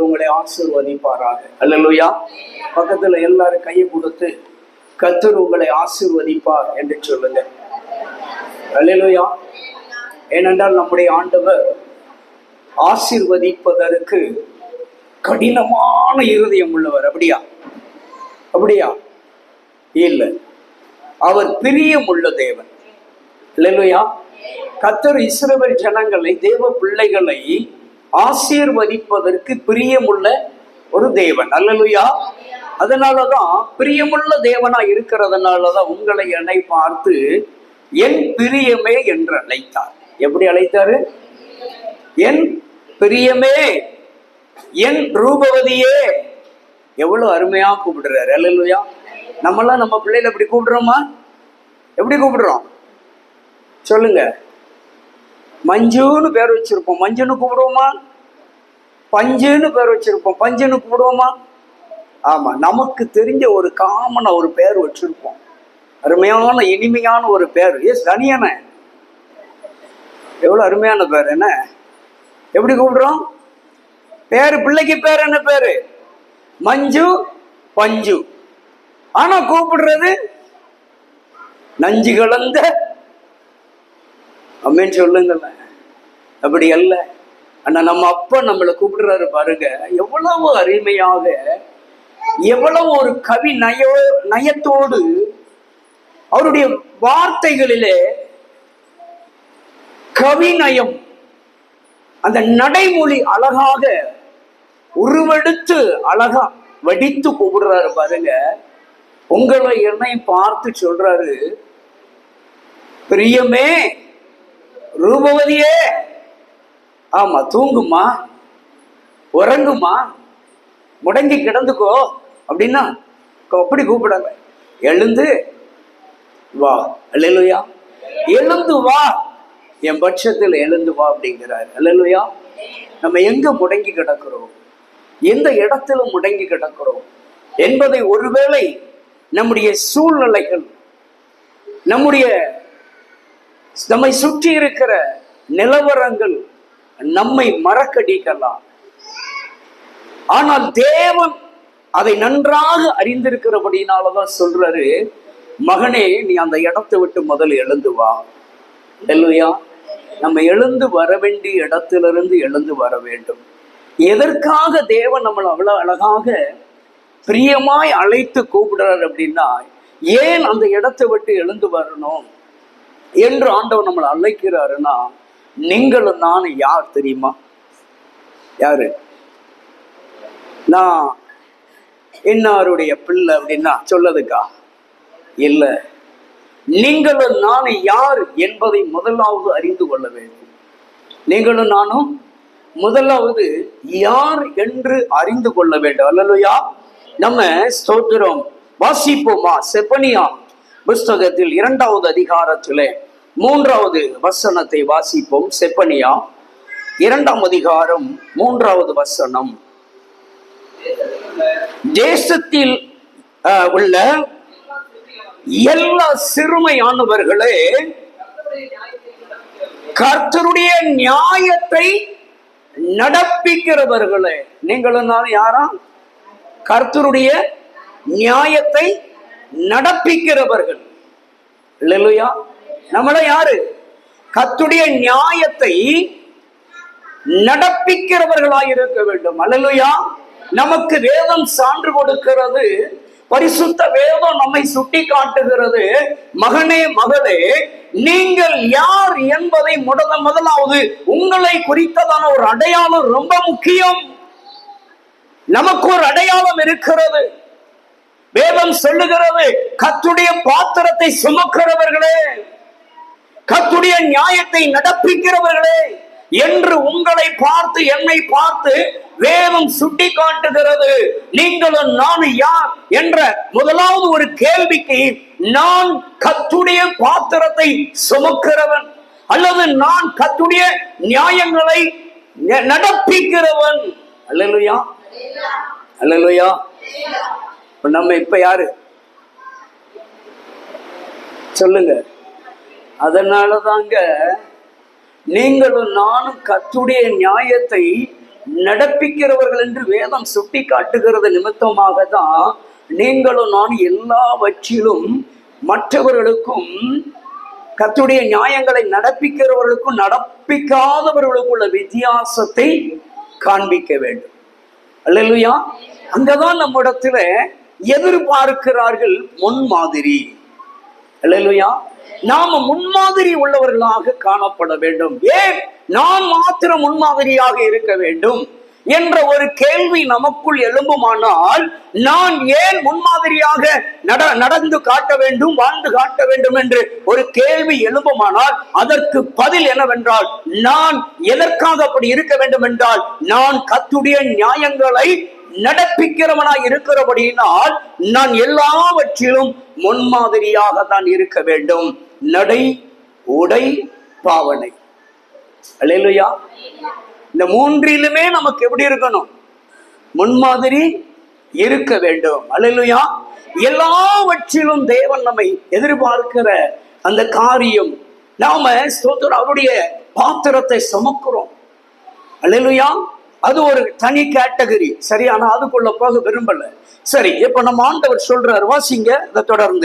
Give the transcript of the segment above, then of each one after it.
உங்களை ஆசீர்வதிப்பாராக அல்லேலூயா பக்கத்துல எல்லாரும் கையை கொடுத்து கத்தர் உங்களை ஆசீர்வதிப்பார் என்று சொல்லுங்க அல்லேலூயா ஏனென்றால் நம்முடைய ஆண்டவர் ஆசீர்வதிப்பதற்கு கடினமான இருதயம் உள்ளவர் அப்படியா அப்படியா இல்லை அவர் பிரியம் உள்ள தேவன் இல்லையா கத்தர் இஸ்ரவேல் ஜனங்களை தேவ பிள்ளைகளை ஆசீர்வதிப்பதற்கு பிரியமுள்ள ஒரு தேவன் அல்லலுயா அதனாலதான் பிரியமுள்ள தேவனா இருக்கிறதுனாலதான் உங்களை என்னை பார்த்து என் பிரியமே என்று அழைத்தார் எப்படி அழைத்தாரு என் பிரியமே என் ரூபவதியே எவ்வளவு அருமையா கூப்பிடுறாரு அல்லலுயா நம்மளாம் நம்ம பிள்ளைகளை எப்படி கூப்பிடுறோமா எப்படி கூப்பிடுறோம் சொல்லுங்க மஞ்சுன்னு பேர் வச்சிருப்போம் மஞ்சுன்னு கூப்பிடுவோமா பஞ்சுன்னு பேர் வச்சிருப்போம் பஞ்சுன்னு கூப்பிடுவோமா ஆமா நமக்கு தெரிஞ்ச ஒரு காமன ஒரு பேர் வச்சிருப்போம் அருமையான இனிமையான ஒரு பேர் எஸ் தனியான எவ்வளவு அருமையான பேர் என்ன எப்படி கூப்பிடுறோம் பேரு பிள்ளைக்கு பேர் என்ன பேரு மஞ்சு பஞ்சு ஆனா கூப்பிடுறது நஞ்சு கலந்த அம்மேன்னு சொல்லுங்களேன் அப்படி அல்ல ஆனா நம்ம அப்பா நம்மளை கூப்பிடுறாரு பாருங்க எவ்வளவு அருமையாக எவ்வளவு ஒரு கவி நயோ நயத்தோடு அவருடைய வார்த்தைகளிலே கவிநயம் அந்த நடைமொழி அழகாக உருவெடுத்து அழகா வடித்து கூப்பிடுறாரு பாருங்க உங்களை என்னை பார்த்து சொல்றாரு பிரியமே ரூபவதியே ஆமா தூங்குமா உறங்குமா முடங்கி கிடந்துக்கோ அப்படின்னா அப்படி கூப்பிடல எழுந்து வா அல்லேலூயா எழுந்து வா என் பட்சத்தில் எழுந்து வா அப்படிங்கிறார் அல்லேலூயா நம்ம எங்க முடங்கி கிடக்கிறோம் எந்த இடத்துல முடங்கி கிடக்கிறோம் என்பதை ஒருவேளை நம்முடைய சூழ்நிலைகள் நம்முடைய நம்மை சுற்றி இருக்கிற நிலவரங்கள் நம்மை மறக்கடிக்கலாம் ஆனால் தேவன் அதை நன்றாக அறிந்திருக்கிறபடினாலதான் சொல்றாரு மகனே நீ அந்த இடத்தை விட்டு முதல்ல எழுந்து வா இல்லையா நம்ம எழுந்து வர வேண்டிய இடத்திலிருந்து எழுந்து வர வேண்டும் எதற்காக தேவன் நம்மளை அவ்வளவு அழகாக பிரியமாய் அழைத்து கூப்பிடுறார் அப்படின்னா ஏன் அந்த இடத்தை விட்டு எழுந்து வரணும் என்று ஆண்டவர் நம்மளை அழைக்கிறாருன்னா நீங்களும் நானும் யார் தெரியுமா யாரு நான் இன்னாருடைய பிள்ளை அப்படின்னா சொல்லதுக்கா இல்ல நீங்களும் நானும் யார் என்பதை முதலாவது அறிந்து கொள்ள வேண்டும் நீங்களும் நானும் முதலாவது யார் என்று அறிந்து கொள்ள வேண்டும் அல்லலையா நம்ம ஸ்தோத்திரம் வாசிப்போமா செப்பனியா புஸ்தகத்தில் இரண்டாவது அதிகாரத்திலே மூன்றாவது வசனத்தை வாசிப்போம் செப்பனியா இரண்டாம் அதிகாரம் மூன்றாவது வசனம் தேசத்தில் அஹ், உள்ள எல்லா சிறுமையானவர்களே கர்த்தருடைய நியாயத்தை நடப்பிக்கிறவர்களே நீங்களும் நான் யாரா கர்த்தருடைய நியாயத்தை நடப்பிக்கிறவர்கள் இல்லையா நம்மள யாரு கர்த்தருடைய நியாயத்தை நடப்பிக்கிறவர்களாய் இருக்க வேண்டும் அல்லலுயா நமக்கு வேதம் சான்று கொடுக்கிறது பரிசுத்த வேதம் நம்மை சுட்டி காட்டுகிறது மகனே மகளே நீங்கள் யார் என்பதை முதல முதலாவது உங்களை குறித்ததான ஒரு அடையாளம் ரொம்ப முக்கியம் நமக்கு ஒரு அடையாளம் இருக்கிறது வேதம் சொல்லுகிறது கத்துடைய பாத்திரத்தை சுமக்கிறவர்களே கத்துடைய நியாயத்தை நடப்பிக்கிறவர்களே என்று உங்களை பார்த்து என்னை பார்த்து வேதம் சுட்டி காட்டுகிறது நீங்களும் நானும் யார் என்ற முதலாவது ஒரு கேள்விக்கு நான் கத்துடைய பாத்திரத்தை சுமக்கிறவன் அல்லது நான் கத்துடைய நியாயங்களை ந- நடப்பிக்கிறவன் அல்லலுயா அல்லலுயா இப்ப நம்ம இப்ப யாரு சொல்லுங்க அதனாலதாங்க நீங்களும் நானும் கத்துடைய நியாயத்தை நடப்பிக்கிறவர்கள் என்று வேதம் சுட்டி காட்டுகிறது நிமித்தமாக தான் நீங்களும் நான் எல்லாவற்றிலும் மற்றவர்களுக்கும் கர்த்தருடைய நியாயங்களை நடப்பிக்கிறவர்களுக்கும் நடப்பிக்காதவர்களுக்கும் உள்ள வித்தியாசத்தை காண்பிக்க வேண்டும் அல்லேலூயா அங்கதான் நம்மிடத்துல எதிர்பார்க்கிறார்கள் முன்மாதிரி அல்லேலூயா நாம முன்மாதிரி உள்ளவர்களாக காணப்பட வேண்டும் ஏன் நான் மாத்திரம் முன்மாதிரியாக இருக்க வேண்டும் என்ற ஒரு கேள்வி நமக்குள் எழும்புமானால் நான் ஏன் முன்மாதிரியாக நட நடந்து காட்ட வேண்டும் வாழ்ந்து காட்ட வேண்டும் என்று ஒரு கேள்வி எழும்புமானால் அதற்கு பதில் என்னவென்றால் நான் எதற்காக அப்படி இருக்க வேண்டும் என்றால் நான் கத்துடைய நியாயங்களை நடப்பிக்கிறவனாய் இருக்கிறபடியினால் நான் எல்லாவற்றிலும் முன்மாதிரியாக தான் இருக்க வேண்டும் நடை உடை பாவனை அல்லேலூயா இந்த மூன்றிலுமே நமக்கு எப்படி இருக்கணும் முன்மாதிரி இருக்க வேண்டும் அல்லேலூயா எல்லாவற்றிலும் தேவன் நம்மை எதிர்பார்க்கிற அந்த காரியம் நாம ஸ்தோத்திரம் அவருடைய பாத்திரத்தை சுமக்கிறோம் அல்லேலூயா அது ஒரு தனி கேட்டகரி சரி ஆனா அதுக்குள்ள போக விரும்பல சரி இப்ப நம்ம ஆண்டவர் சொல்றார் வாசிங்க இதை தொடர்ந்து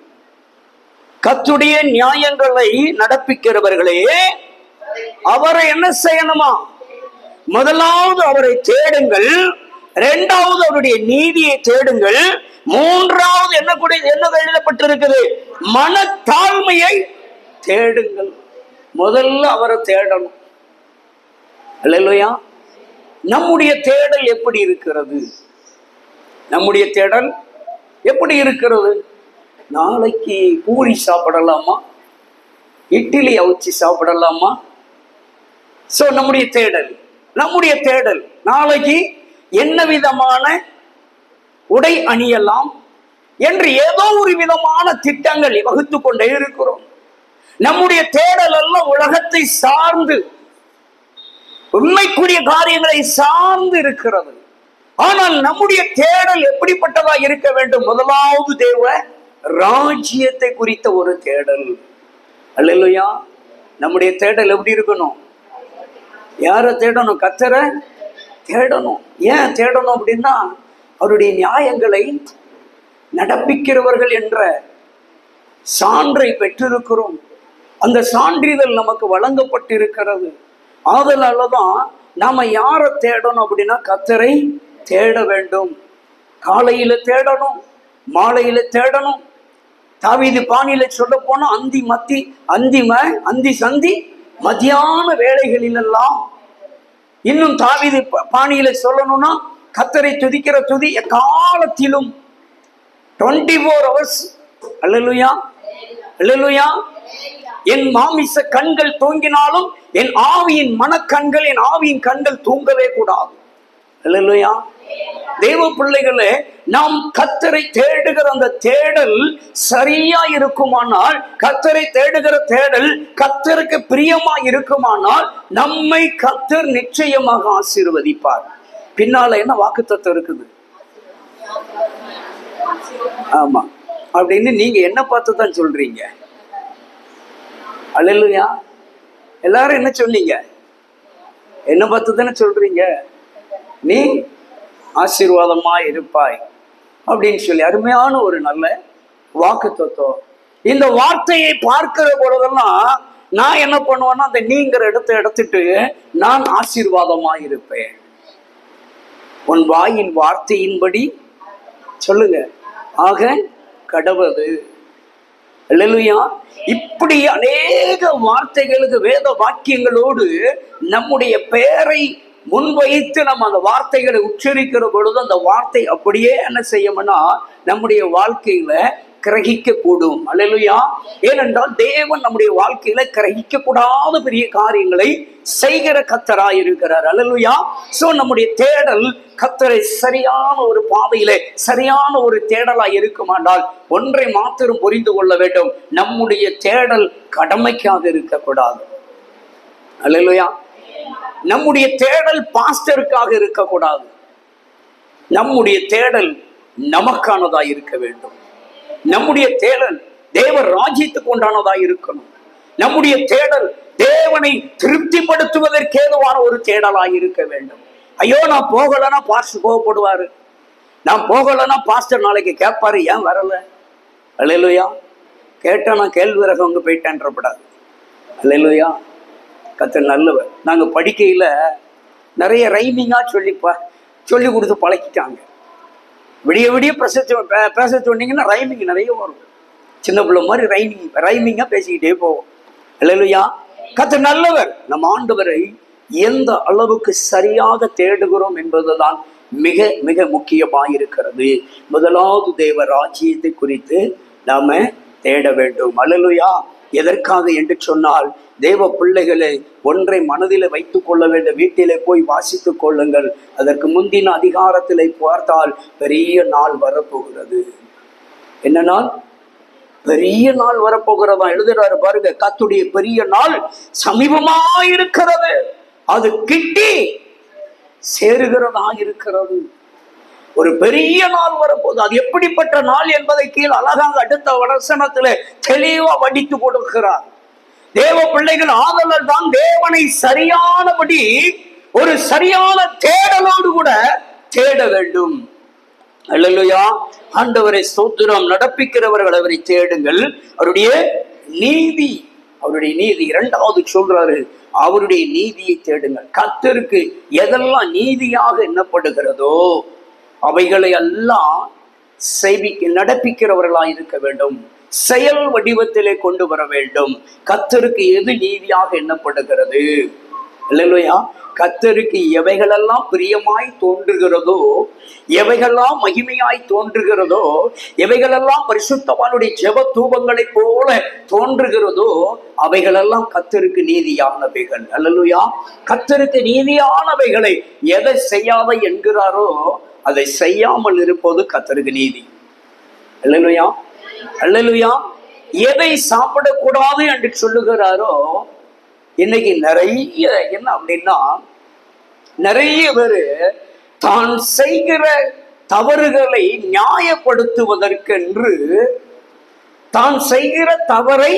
கத்துடைய நியாயங்களை நடப்பிக்கிறவர்களே அவரை என்ன செய்யணுமா முதலாவது அவரை தேடுங்கள் இரண்டாவது அவருடைய நீதியை தேடுங்கள் மூன்றாவது என்ன கூட என்ன எழுதப்பட்டிருக்குது மனத்தாழ்மையை தேடுங்கள் முதல்ல அவரை தேடணும் அல்லையா நம்முடைய தேடல் எப்படி இருக்கிறது நம்முடைய தேடல் எப்படி இருக்கிறது நாளைக்கு பூரி சாப்பிடலாமா இட்லி அவிச்சு சாப்பிடலாமா சோ நம்முடைய தேடல் நம்முடைய தேடல் நாளைக்கு என்ன விதமான உடை அணியலாம் என்று ஏதோ ஒரு விதமான திட்டங்கள் வகுத்து கொண்டே இருக்கிறோம் நம்முடைய தேடல் எல்லாம் உலகத்தை சார்ந்து உண்மைக்குரிய காரியங்களை சார்ந்து இருக்கிறது ஆனால் நம்முடைய தேடல் எப்படிப்பட்டதா இருக்க வேண்டும் முதலாவது தேவ ராஜ்யத்தை குறித்த ஒரு தேடல் அல்லையா நம்முடைய தேடல் எப்படி இருக்கணும் யாரை தேடணும் கத்தரை தேடணும் ஏன் தேடணும் அப்படின்னா அவருடைய நியாயங்களை நடப்பிக்கிறவர்கள் என்ற சான்றை பெற்றிருக்கிறோம் அந்த சான்றிதழ் நமக்கு வழங்கப்பட்டிருக்கிறது ஆதலால தான் நாம யாரை தேடணும் அப்படின்னா கத்தரை தேட வேண்டும் காலையில தேடணும் மாலையில தேடணும் தாவீது பாணியில சொல்ல போனா அந்தி மத்தி அந்தி ம அந்தி சந்தி மதியான வேளைகளிலெல்லாம் இன்னும் தாவீது ப- பாணியில சொல்லணும்னா கத்தரை துதிக்கிற துதி எக்காலத்திலும் டுவெண்ட்டி ஃபோர் ஹவர்ஸ் அல்லலுயா அல்லலுயா என் மாமிச கண்கள் தூங்கினாலும் என் ஆவியின் மனக்கண்கள் என் ஆவியின் கண்கள் தூங்கவே கூடாது அல்லலுயா தேவ பிள்ளைகளே நாம் கத்தரை தேடுகிற அந்த தேடல் சரியா இருக்குமானால் கத்தரை தேடுகிற தேடல் கத்தருக்கு பிரியமா இருக்குமானால் நம்மை கத்தர் நிச்சயமாக ஆசீர்வதிப்பார் பின்னால என்ன வாக்குத்தத்தம் இருக்குது ஆமா அப்படின்னு நீங்க என்ன பார்த்து தான் சொல்றீங்க அல்லையா எல்லாரும் என்ன சொன்னீங்க என்ன பார்த்து தானே சொல்றீங்க நீ ஆசீர்வாதமா இருப்பாய் அப்படின்னு சொல்லி அருமையான ஒரு நல்ல வாக்கு தத்துவம் இந்த வார்த்தையை பார்க்கிற பொழுதெல்லாம் நான் என்ன பண்ணுவேன்னா அந்த நீங்கிற இடத்தை எடுத்துட்டு நான் ஆசீர்வாதமா இருப்பேன் உன் வாயின் வார்த்தையின்படி சொல்லுங்க ஆக கடவுது அல்லேலூயா இப்படி அநேக வார்த்தைகளுக்கு வேத வாக்கியங்களோடு நம்முடைய பெயரை முன்வைத்து நம்ம அந்த வார்த்தைகளை உச்சரிக்கிற பொழுது அந்த வார்த்தை அப்படியே என்ன செய்யும்னா நம்முடைய வாழ்க்கையில கிரகிக்க கூடும் அல்லேலூயா ஏனென்றால் தேவன் நம்முடைய வாழ்க்கையில கிரகிக்க கூடாத பெரிய காரியங்களை செய்கிற கத்தராய் இருக்கிறார் அல்லேலூயா சோ நம்முடைய தேடல் கத்தரை சரியான ஒரு பாதையிலே சரியான ஒரு தேடலாய் இருக்குமானால் ஒன்றை மாத்திரம் புரிந்து கொள்ள வேண்டும் நம்முடைய தேடல் கடமைக்காக இருக்கக்கூடாது அல்லேலூயா நம்முடைய தேடல் பாஸ்டருக்காக இருக்கக்கூடாது நம்முடைய தேடல் நமக்கானதாய் இருக்க வேண்டும் நம்முடைய தேடல் தேவ ராஜ்யத்துக்கு உண்டானதாய் இருக்கணும் நம்முடைய தேடல் தேவனை திருப்திப்படுத்துவதற்கேதுவான ஒரு தேடலாய் இருக்க வேண்டும் ஐயோ நான் போகலைன்னா பாஸ்டர் கோவப்படுவாரு நான் போகலைன்னா பாஸ்டர் நாளைக்கு கேட்பாரு ஏன் வரல அல்லையா கேட்டா நான் கேள்வி ரகம் போயிட்டேன்றப்படாது அல்லையா கத்த நல்லவர் நாங்கள் படிக்கையில் நிறைய ரைமிங்காக சொல்லிப்பா சொல்லி கொடுத்து பழக்கிட்டாங்க விடிய விடிய பேச சொ- பே- பேச சொன்னீங்கன்னா ரைமிங் நிறைய வரும் சின்ன பிள்ளை மாதிரி ரைமிங் ரைமிங்காக பேசிக்கிட்டே போவோம் இல்லையா கத்த நல்லவர் நம்ம ஆண்டவரை எந்த அளவுக்கு சரியாக தேடுகிறோம் என்பதுதான் மிக மிக முக்கியமாக இருக்கிறது முதலாவது தேவ ராஜ்யத்தை குறித்து நாம தேட வேண்டும் அல்லலுயா எதற்காக என்று சொன்னால் தேவ பிள்ளைகளை ஒன்றை மனதில் வைத்துக் கொள்ள வேண்டும் வீட்டிலே போய் வாசித்துக் கொள்ளுங்கள் அதற்கு முந்தின அதிகாரத்திலே பார்த்தால் பெரிய நாள் வரப்போகிறது என்ன நாள் பெரிய நாள் வரப்போகிறதா எழுதுறாரு பாருங்க கத்துடைய பெரிய நாள் சமீபமாயிருக்கிறது அது கிட்டி சேருகிறதா இருக்கிறது ஒரு பெரிய நாள் வரப்போகுது அது எப்படிப்பட்ட நாள் என்பதை கீழ் அழகாக அடுத்த வசனத்துல தெளிவா வடித்து கொடுக்கிறார் தேவ பிள்ளைகள் ஆதலால் தான் தேவனை சரியானபடி ஒரு சரியான தேடலோடு கூட தேட வேண்டும் அல்லேலூயா ஆண்டவரை ஸ்தோத்திரம் நடப்பிக்கிறவர்கள் அவரை தேடுங்கள் அவருடைய நீதி அவருடைய நீதி இரண்டாவது சொல்றாரு அவருடைய நீதியை தேடுங்கள் கர்த்தருக்கு எதெல்லாம் நீதியாக எண்ணப்படுகிறதோ அவைகளை எல்லாம் செய்விக்க நடப்பிக்கிறவர்களாய் இருக்க வேண்டும் செயல் வடிவத்திலே கொண்டு வர வேண்டும் கர்த்தருக்கு எது நீதியாக எண்ணப்படுகிறது இல்லையா கர்த்தருக்கு எவைகளெல்லாம் பிரியமாய் தோன்றுகிறதோ எவைகளெல்லாம் மகிமையாய் தோன்றுகிறதோ எவைகளெல்லாம் பரிசுத்தவானுடைய ஜெப தூபங்களைப் போல தோன்றுகிறதோ அவைகளெல்லாம் கர்த்தருக்கு நீதியானவைகள் அல்லலுயா கர்த்தருக்கு நீதியானவைகளை எதை செய்யாத என்கிறாரோ அதை செய்யாமல் இருப்பது கர்த்தருக்கு நீதி அல்லலுயா அல்லலுயா எதை சாப்பிடக்கூடாது என்று சொல்லுகிறாரோ இன்னைக்கு நிறைய என்ன அப்படின்னா நிறைய பேர் தான் செய்கிற தவறுகளை நியாயப்படுத்துவதற்கென்று தான் செய்கிற தவறை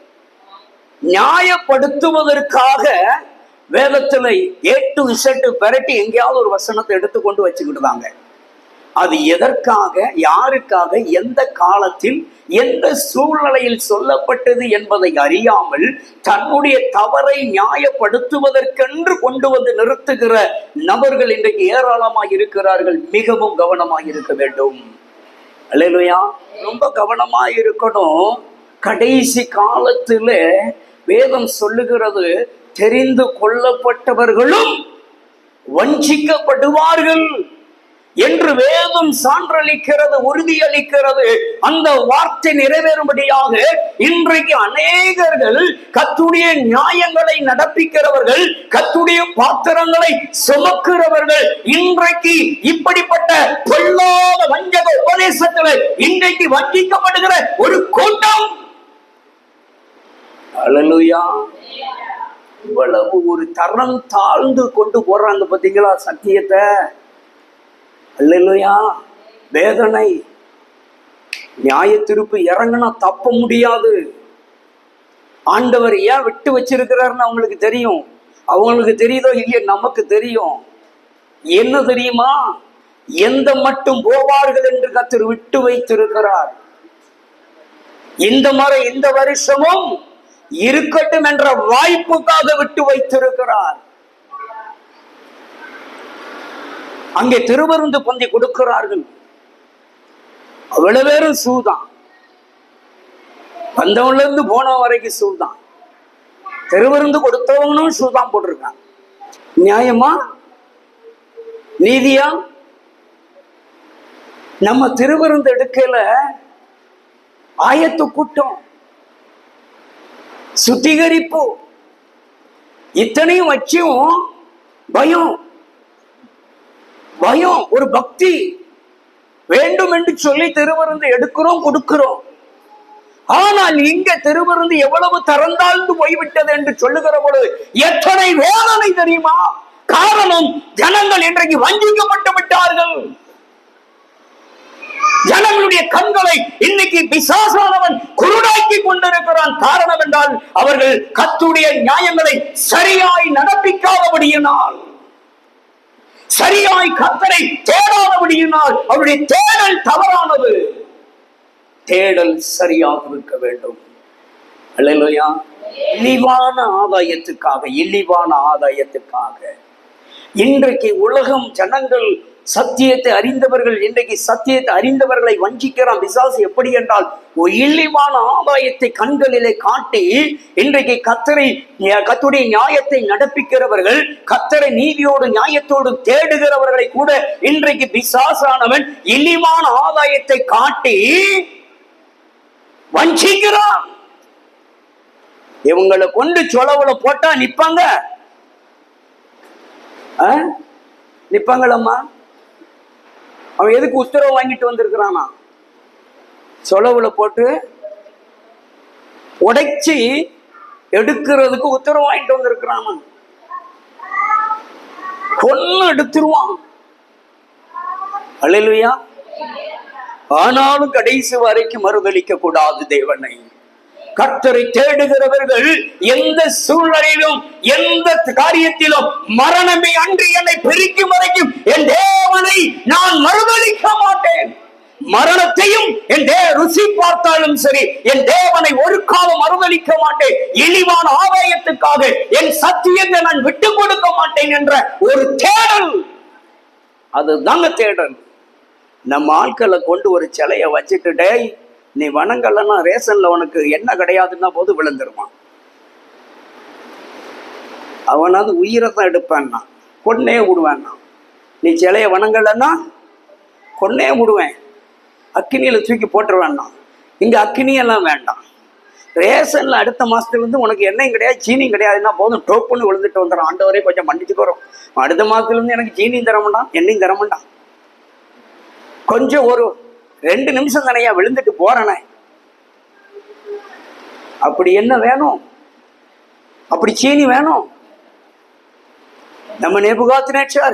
நியாயப்படுத்துவதற்காக வேதத்துல ஏட்டு இசட்டு பெரட்டி எங்கேயாவது ஒரு வசனத்தை எடுத்துக்கொண்டு வச்சுக்கிட்டுதாங்க அது எதற்காக யாருக்காக எந்த காலத்தில் எந்த சூழ்நிலையில் சொல்லப்பட்டது என்பதை அறியாமல் தன்னுடைய தவறை நியாயப்படுத்துவதற்கென்று கொண்டு வந்து நிறுத்துகிற நபர்கள் இன்றைக்கு ஏராளமாக இருக்கிறார்கள் மிகவும் கவனமாக இருக்க வேண்டும் அல்லேலூயா ரொம்ப கவனமா இருக்கணும் கடைசி காலத்துல வேதம் சொல்லுகிறது தெரிந்து கொள்ளப்பட்டவர்களும் வஞ்சிக்கப்படுவார்கள் என்று வேதம் சான்றளிக்கிறது உறுதியளிக்கிறது அந்த வார்த்தை நிறைவேறும்படியாக இன்றைக்கு அநேகர்கள் கத்துடைய நியாயங்களை நடப்பிக்கிறவர்கள் கத்துடைய பாத்திரங்களை சுமக்கிறவர்கள் இன்றைக்கு இப்படிப்பட்ட பொல்லாத வஞ்சக உபதேசத்தில் இன்றைக்கு வஞ்சிக்கப்படுகிற ஒரு கூட்டம் அல்லேலூயா இவ்வளவு ஒரு தரம் தாழ்ந்து கொண்டு போறாங்க பாத்தீங்களா சத்தியத்தை அல்லேலூயா வேதனை நியாய திருப்பு இறங்கினா தப்ப முடியாது ஆண்டவர் ஏன் விட்டு வச்சிருக்கிறாருன்னு அவங்களுக்கு தெரியும் அவங்களுக்கு தெரியுதோ இல்லையோ நமக்கு தெரியும் என்ன தெரியுமா எந்த மட்டும் போவார்கள் என்று கத்தர் விட்டு வைத்திருக்கிறார் இந்த முறை இந்த வருஷமும் இருக்கட்டும் என்ற வாய்ப்புக்காக விட்டு வைத்திருக்கிறார் அங்கே திருவருந்து பந்தி கொடுக்கிறார்கள் அவ்வளவு பேரும் சூதான் வந்தவன்ல இருந்து போனவன் வரைக்கும் சூதான் திருவிருந்து கொடுத்தவனும் சூதான் போட்டிருக்கான் நியாயமா நீதியா நம்ம திருவிருந்து எடுக்கல ஆயத்து கூட்டம் சுத்திகரிப்பு இத்தனையும் வச்சும் பயம் பயம் ஒரு பக்தி வேண்டும் என்று சொல்லி திருவிருந்து எடுக்கிறோம் கொடுக்கிறோம் ஆனால் இங்க திருவிருந்து எவ்வளவு திறந்தாழ்ந்து போய்விட்டது என்று சொல்லுகிற பொழுது எத்தனை வேதனை தெரியுமா காரணம் ஜனங்கள் இன்றைக்கு வஞ்சிக்கப்பட்டு விட்டார்கள் ஜனங்களுடைய கண்களை இன்னைக்கு பிசாசானவன் குருடாக்கி கொண்டிருக்கிறான் காரணம் என்றால் அவர்கள் கத்துடைய நியாயங்களை சரியாய் நடப்பிக்காதபடியினால் சரியாய் கத்தரை தேடாதபடியினால் அவருடைய தேடல் தவறானது தேடல் சரியாக இருக்க வேண்டும் அல்லையா இழிவான ஆதாயத்துக்காக இழிவான ஆதாயத்துக்காக இன்றைக்கு உலகம் ஜனங்கள் சத்தியத்தை அறிந்தவர்கள் இன்றைக்கு சத்தியத்தை அறிந்தவர்களை வஞ்சிக்கிறான் பிசாசு எப்படி என்றால் ஒரு இழிவான ஆதாயத்தை கண்களிலே காட்டி இன்றைக்கு கத்தரை கத்துடைய நியாயத்தை நடப்பிக்கிறவர்கள் கத்தரை நீதியோடு நியாயத்தோடு தேடுகிறவர்களை கூட இன்றைக்கு பிசாசானவன் இழிவான ஆதாயத்தை காட்டி வஞ்சிக்கிறான் இவங்களை கொண்டு சொலவுல போட்டா நிப்பாங்க ஆ? நிப்பாங்களம்மா அவன் எதுக்கு உத்தரவு வாங்கிட்டு வந்திருக்கிறானா சொலவுல போட்டு உடைச்சி எடுக்கிறதுக்கு உத்தரவு வாங்கிட்டு வந்திருக்கிறானா கொன்னு எடுத்துருவான் அல்லையா ஆனாலும் கடைசி வரைக்கும் மறுதளிக்க கூடாது தேவனை கர்த்தரை தேடுகிறவர்கள் எந்த சூழ்நிலையிலும் எந்த காரியத்திலும் மரணமே அன்று என்னை பிரிக்கும் வரைக்கும் என் தேவனை நான் மறுதளிக்க மாட்டேன் மரணத்தையும் என் தே ருசி பார்த்தாலும் சரி என் தேவனை ஒரு காலம் மறுதளிக்க மாட்டேன் இழிவான ஆதாயத்துக்காக என் சத்தியத்தை நான் விட்டு கொடுக்க மாட்டேன் என்ற ஒரு தேடல் அதுதாங்க தேடல் நம்ம ஆட்களை கொண்டு ஒரு சிலைய வச்சுட்டு டேய் நீ வனங்கள்னா ரேஷன்ல உனக்கு என்ன கிடையாதுன்னா போது விழுந்துருவான் அவனாவது உயிரை தான் எடுப்பான்னா கொன்னே விடுவேன்னா நீ சிலைய வனங்கள்னா கொன்னே விடுவேன் அக்கினியில தூக்கி போட்டுருவேன்னா இங்க அக்கினியெல்லாம் வேண்டாம் ரேஷன்ல அடுத்த மாசத்துல இருந்து உனக்கு எண்ணெயும் கிடையாது சீனியும் கிடையாதுன்னா போதும் டோப்புன்னு விழுந்துட்டு வந்துடும் ஆண்டவரே கொஞ்சம் மன்னிச்சுக்கிறோம் அடுத்த மாசத்துல இருந்து எனக்கு சீனியும் தர மாட்டான் எண்ணெயும் தர மாட்டான் கொஞ்சம் ஒரு ரெண்டு நிமிஷம் தானையா விழுந்துட்டு போறனே அப்படி என்ன வேணும் அப்படி சீனி வேணும் நம்ம நேபுகாத்து நேச்சார்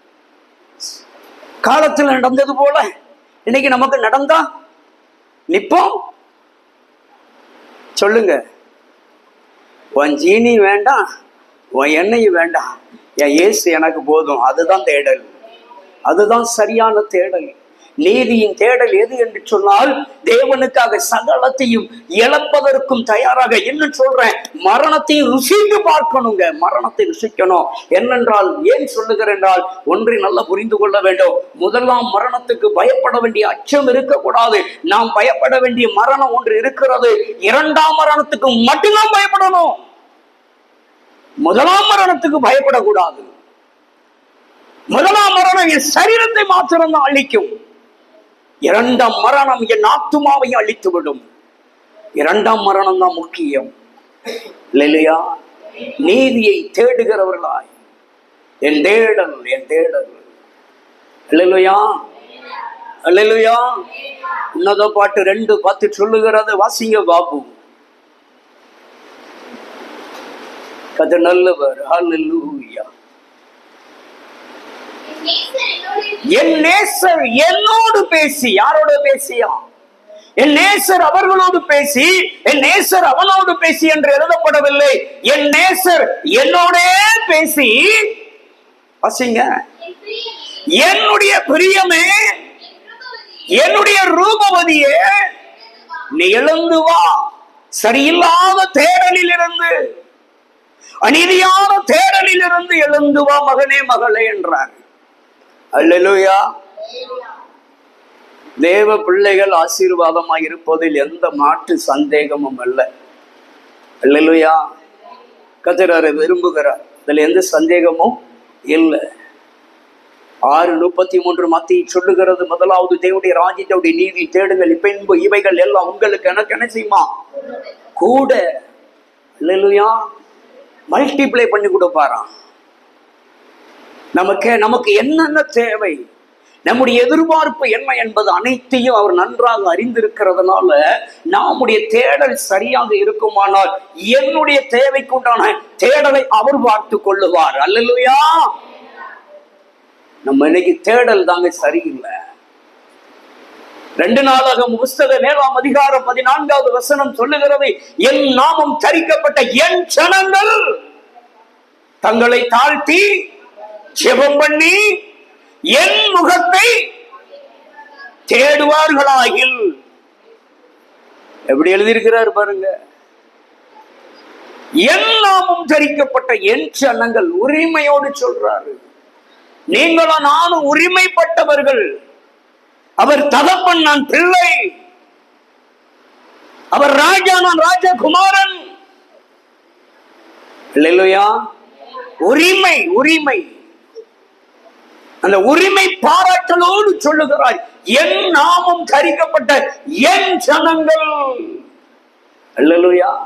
காலத்தில் நடந்தது போல இன்னைக்கு நமக்கு நடந்தா நிப்போம் சொல்லுங்க உன் ஜீனி வேண்டாம் உன் எண்ணெய் வேண்டாம் என் இயேசு எனக்கு போதும் அதுதான் தேடல் அதுதான் சரியான தேடல் நீதியின் தேடல் எது என்று சொன்னால் தேவனுக்காக சகலத்தையும் இழப்பதற்கும் தயாராக என்ன சொல்றேன் மரணத்தையும் ருசித்து பார்க்கணுங்க மரணத்தை ருசிக்கணும் என்னென்றால் ஏன் சொல்லுகிறேன் என்றால் ஒன்றை நல்லா புரிந்து கொள்ள வேண்டும் முதலாம் மரணத்துக்கு பயப்பட வேண்டிய அச்சம் இருக்கக்கூடாது நாம் பயப்பட வேண்டிய மரணம் ஒன்று இருக்கிறது இரண்டாம் மரணத்துக்கு மட்டும்தான் பயப்படணும் முதலாம் மரணத்துக்கு பயப்படக்கூடாது முதலாம் மரணம் என் சரீரத்தை மாத்திரம்தான் அழிக்கும் இரண்டாம் மரணம் என் ஆத்துமாவை அழித்து விடும் இரண்டாம் மரணம் தான் முக்கியம் இல்லையா நீதியை தேடுகிறவர்களாய் என் தேடல் என் தேடல் இல்லையா இல்லையா உன்னத பாட்டு ரெண்டு பத்து சொல்லுகிறது வாசிங்க பாபு கதை நல்லவர் ஹalleluya என் நேசர் என்னோடு பேசி யாரோடு பேசியா என் நேசர் அவர்களோடு பேசி என் நேசர் அவனோடு பேசி என்று எழுதப்படவில்லை என் நேசர் என்னோடே பேசி பசிங்க என்னுடைய பிரியமே என்னுடைய ரூபவதியே நீ எழுந்து வா சரியில்லாத தேடலில் இருந்து அநீதியான தேடலில் இருந்து எழுந்து வா மகனே மகளே என்றார் அல்லேலூயா தேவ பிள்ளைகள் ஆசீர்வாதமாய் இருப்பதில் எந்த மாற்று சந்தேகமும் அல்ல அல்லேலூயா கத்திராரை விரும்புகிறார் இதுல எந்த சந்தேகமும் இல்லை ஆறு முப்பத்தி மூன்று மத்தியை சொல்லுகிறது முதலாவது தேவடைய ராஜ்யத்தோடைய நீதி தேடுங்கள் பின்பு இவைகள் எல்லாம் உங்களுக்கு எனக்கு என்ன செய்யுமா கூட அல்லேலூயா மல்டிப்ளை பண்ணி கொடுப்பாராம் நமக்கு நமக்கு என்னென்ன தேவை நம்முடைய எதிர்பார்ப்பு என்ன என்பது அனைத்தையும் அவர் நன்றாக அறிந்திருக்கிறதுனால நம்முடைய தேடல் சரியாக இருக்குமானால் என்னுடைய தேவைக்குண்டான தேடலை அவர் பார்த்து கொள்ளுவார் அல்லலுயா நம்ம இன்னைக்கு தேடல் தாங்க சரியில்லை ரெண்டு நாளாக புஸ்தக மேலாம் அதிகாரம் பதினான்காவது வசனம் சொல்லுகிறது என் நாமம் தரிக்கப்பட்ட என் ஜனங்கள் தங்களை தாழ்த்தி ஜெபம் பண்ணி என் முகத்தை தேடுவார்களாகில் எப்படி எழுதியிருக்கிறார் பாருங்க என் நாமும் தரிக்கப்பட்ட என் சனங்கள் உரிமையோடு சொல்றாரு நீங்களும் நானும் உரிமைப்பட்டவர்கள் அவர் தகப்பன் நான் பிள்ளை அவர் ராஜா நான் ராஜகுமாரன் இல்லையா உரிமை உரிமை அந்த உரிமை பாராட்டலோடு சொல்லுகிறார் என் நாமம் தரிக்கப்பட்ட என் ஜனங்கள் அல்லலுயா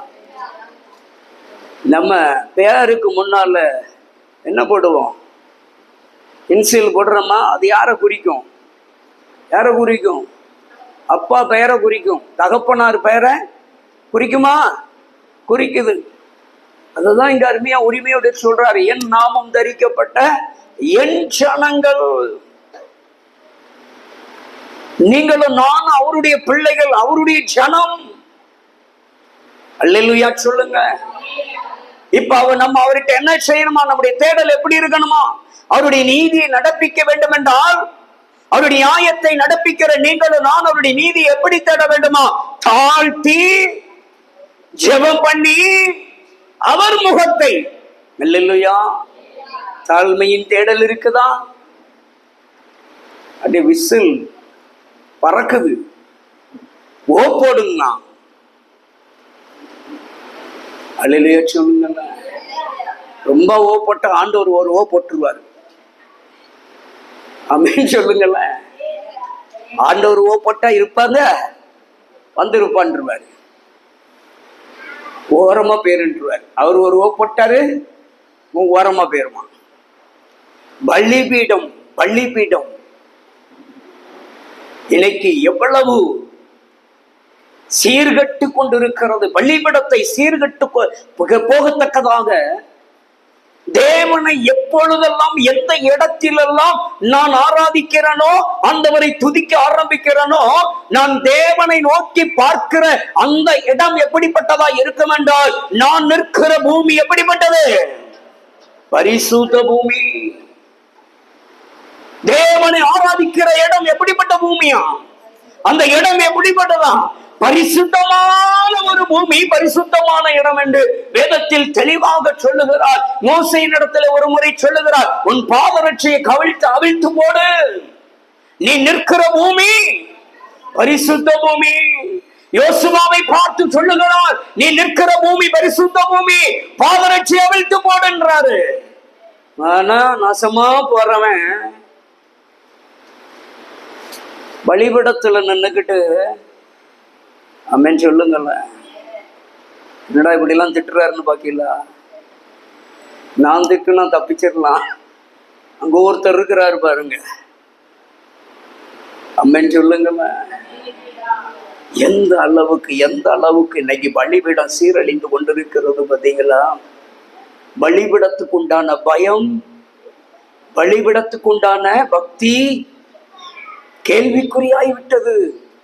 நம்ம பேருக்கு முன்னால என்ன போடுவோம் இன்சியல் போடுறோமா அது யாரை குறிக்கும் யாரை குறிக்கும் அப்பா பெயரை குறிக்கும் தகப்பனார் பெயரை குறிக்குமா குறிக்குது அதுதான் இங்க அருமையா உரிமையோடு சொல்றாரு என் நாமம் தரிக்கப்பட்ட என் ஜனங்கள் நீங்களும் நான் அவருடைய பிள்ளைகள் அவருடைய ஜனம் அல்லேலூயா சொல்லுங்க இப்ப அவர் நம்ம அவர்கிட்ட என்ன செய்யணுமா நம்முடைய தேடல் எப்படி இருக்கணுமா அவருடைய நீதியை நடப்பிக்க வேண்டும் என்றால் அவருடைய நியாயத்தை நடப்பிக்கிற நீங்களும் நான் அவருடைய நீதி எப்படி தேட வேண்டுமா தாழ்த்தி ஜெபம் பண்ணி அவர் முகத்தை இல்லையா தாழ்மையின் தேடல் இருக்குதா அப்படியே விசில் பறக்குது ஓ போடுங்கண்ணா அல்லையா சொல்லுங்கண்ணா ரொம்ப ஓ போட்ட ஆண்டவர் ஒரு ஓ போட்டுருவாரு அப்படின்னு சொல்லுங்களேன் ஆண்டவர் ஓ போட்டா இருப்பாங்க வந்திருப்பான்ருவாரு ஓரமா பேருன்றுவார் அவர் ஒரு ஓ போட்டாரு உன் ஓரமா பேருமா பள்ளிபீடம் பள்ளிபீடம் இன்னைக்கு எவ்வளவு சீர்கட்டு கொண்டிருக்கிறது பள்ளிபீடத்தை சீர்கட்டு கொ- புக- போகத்தக்கதாக தேவனை எப்பொழுதெல்லாம் எந்த இடத்திலெல்லாம் நான் ஆராதிக்கிறேனோ அந்தவரை துதிக்க ஆரம்பிக்கிறேனோ நான் தேவனை நோக்கி பார்க்கிற அந்த இடம் எப்படிப்பட்டதா இருக்கும் என்றால் நான் நிற்கிற பூமி எப்படிப்பட்டது பரிசுத்த பூமி தேவனை ஆராதிக்கிற இடம் எப்படிப்பட்ட பூமியா அந்த இடம் எப்படிப்பட்டதா பரிசுத்தமான ஒரு பூமி பரிசுத்தமான இடம் என்று வேதத்தில் தெளிவாக சொல்லுகிறார் மோசையின் இடத்துல ஒரு முறை சொல்லுகிறார் உன் பாதரட்சியை கவிழ்த்து அவிழ்த்து போடு நீ நிற்கிற பூமி பரிசுத்த பூமி யோசுவாவை பார்த்து சொல்லுகிறார் நீ நிற்கிற பூமி பரிசுத்த பூமி பாதரட்சி அவிழ்த்து போடுன்றாரு ஆனா நாசமா போறவன் பலிபடத்துல நின்னுக்கிட்டு அம்மன் சொல்லுங்கல்ல என்னடா இப்படிலாம் திட்டுறாருன்னு பாக்கீங்களா நான் திட்டுனா தப்பிச்சிடலாம் அங்க ஒருத்தர் இருக்கிறாரு பாருங்க அம்மன் சொல்லுங்கல்ல எந்த அளவுக்கு எந்த அளவுக்கு இன்னைக்கு பலிபீடம் சீரழிந்து கொண்டிருக்கிறது பாத்தீங்களா பலிபீடத்துக்கு உண்டான பயம் பலிபீடத்துக்கு உண்டான பக்தி கேள்விக்குறியாய் விட்டது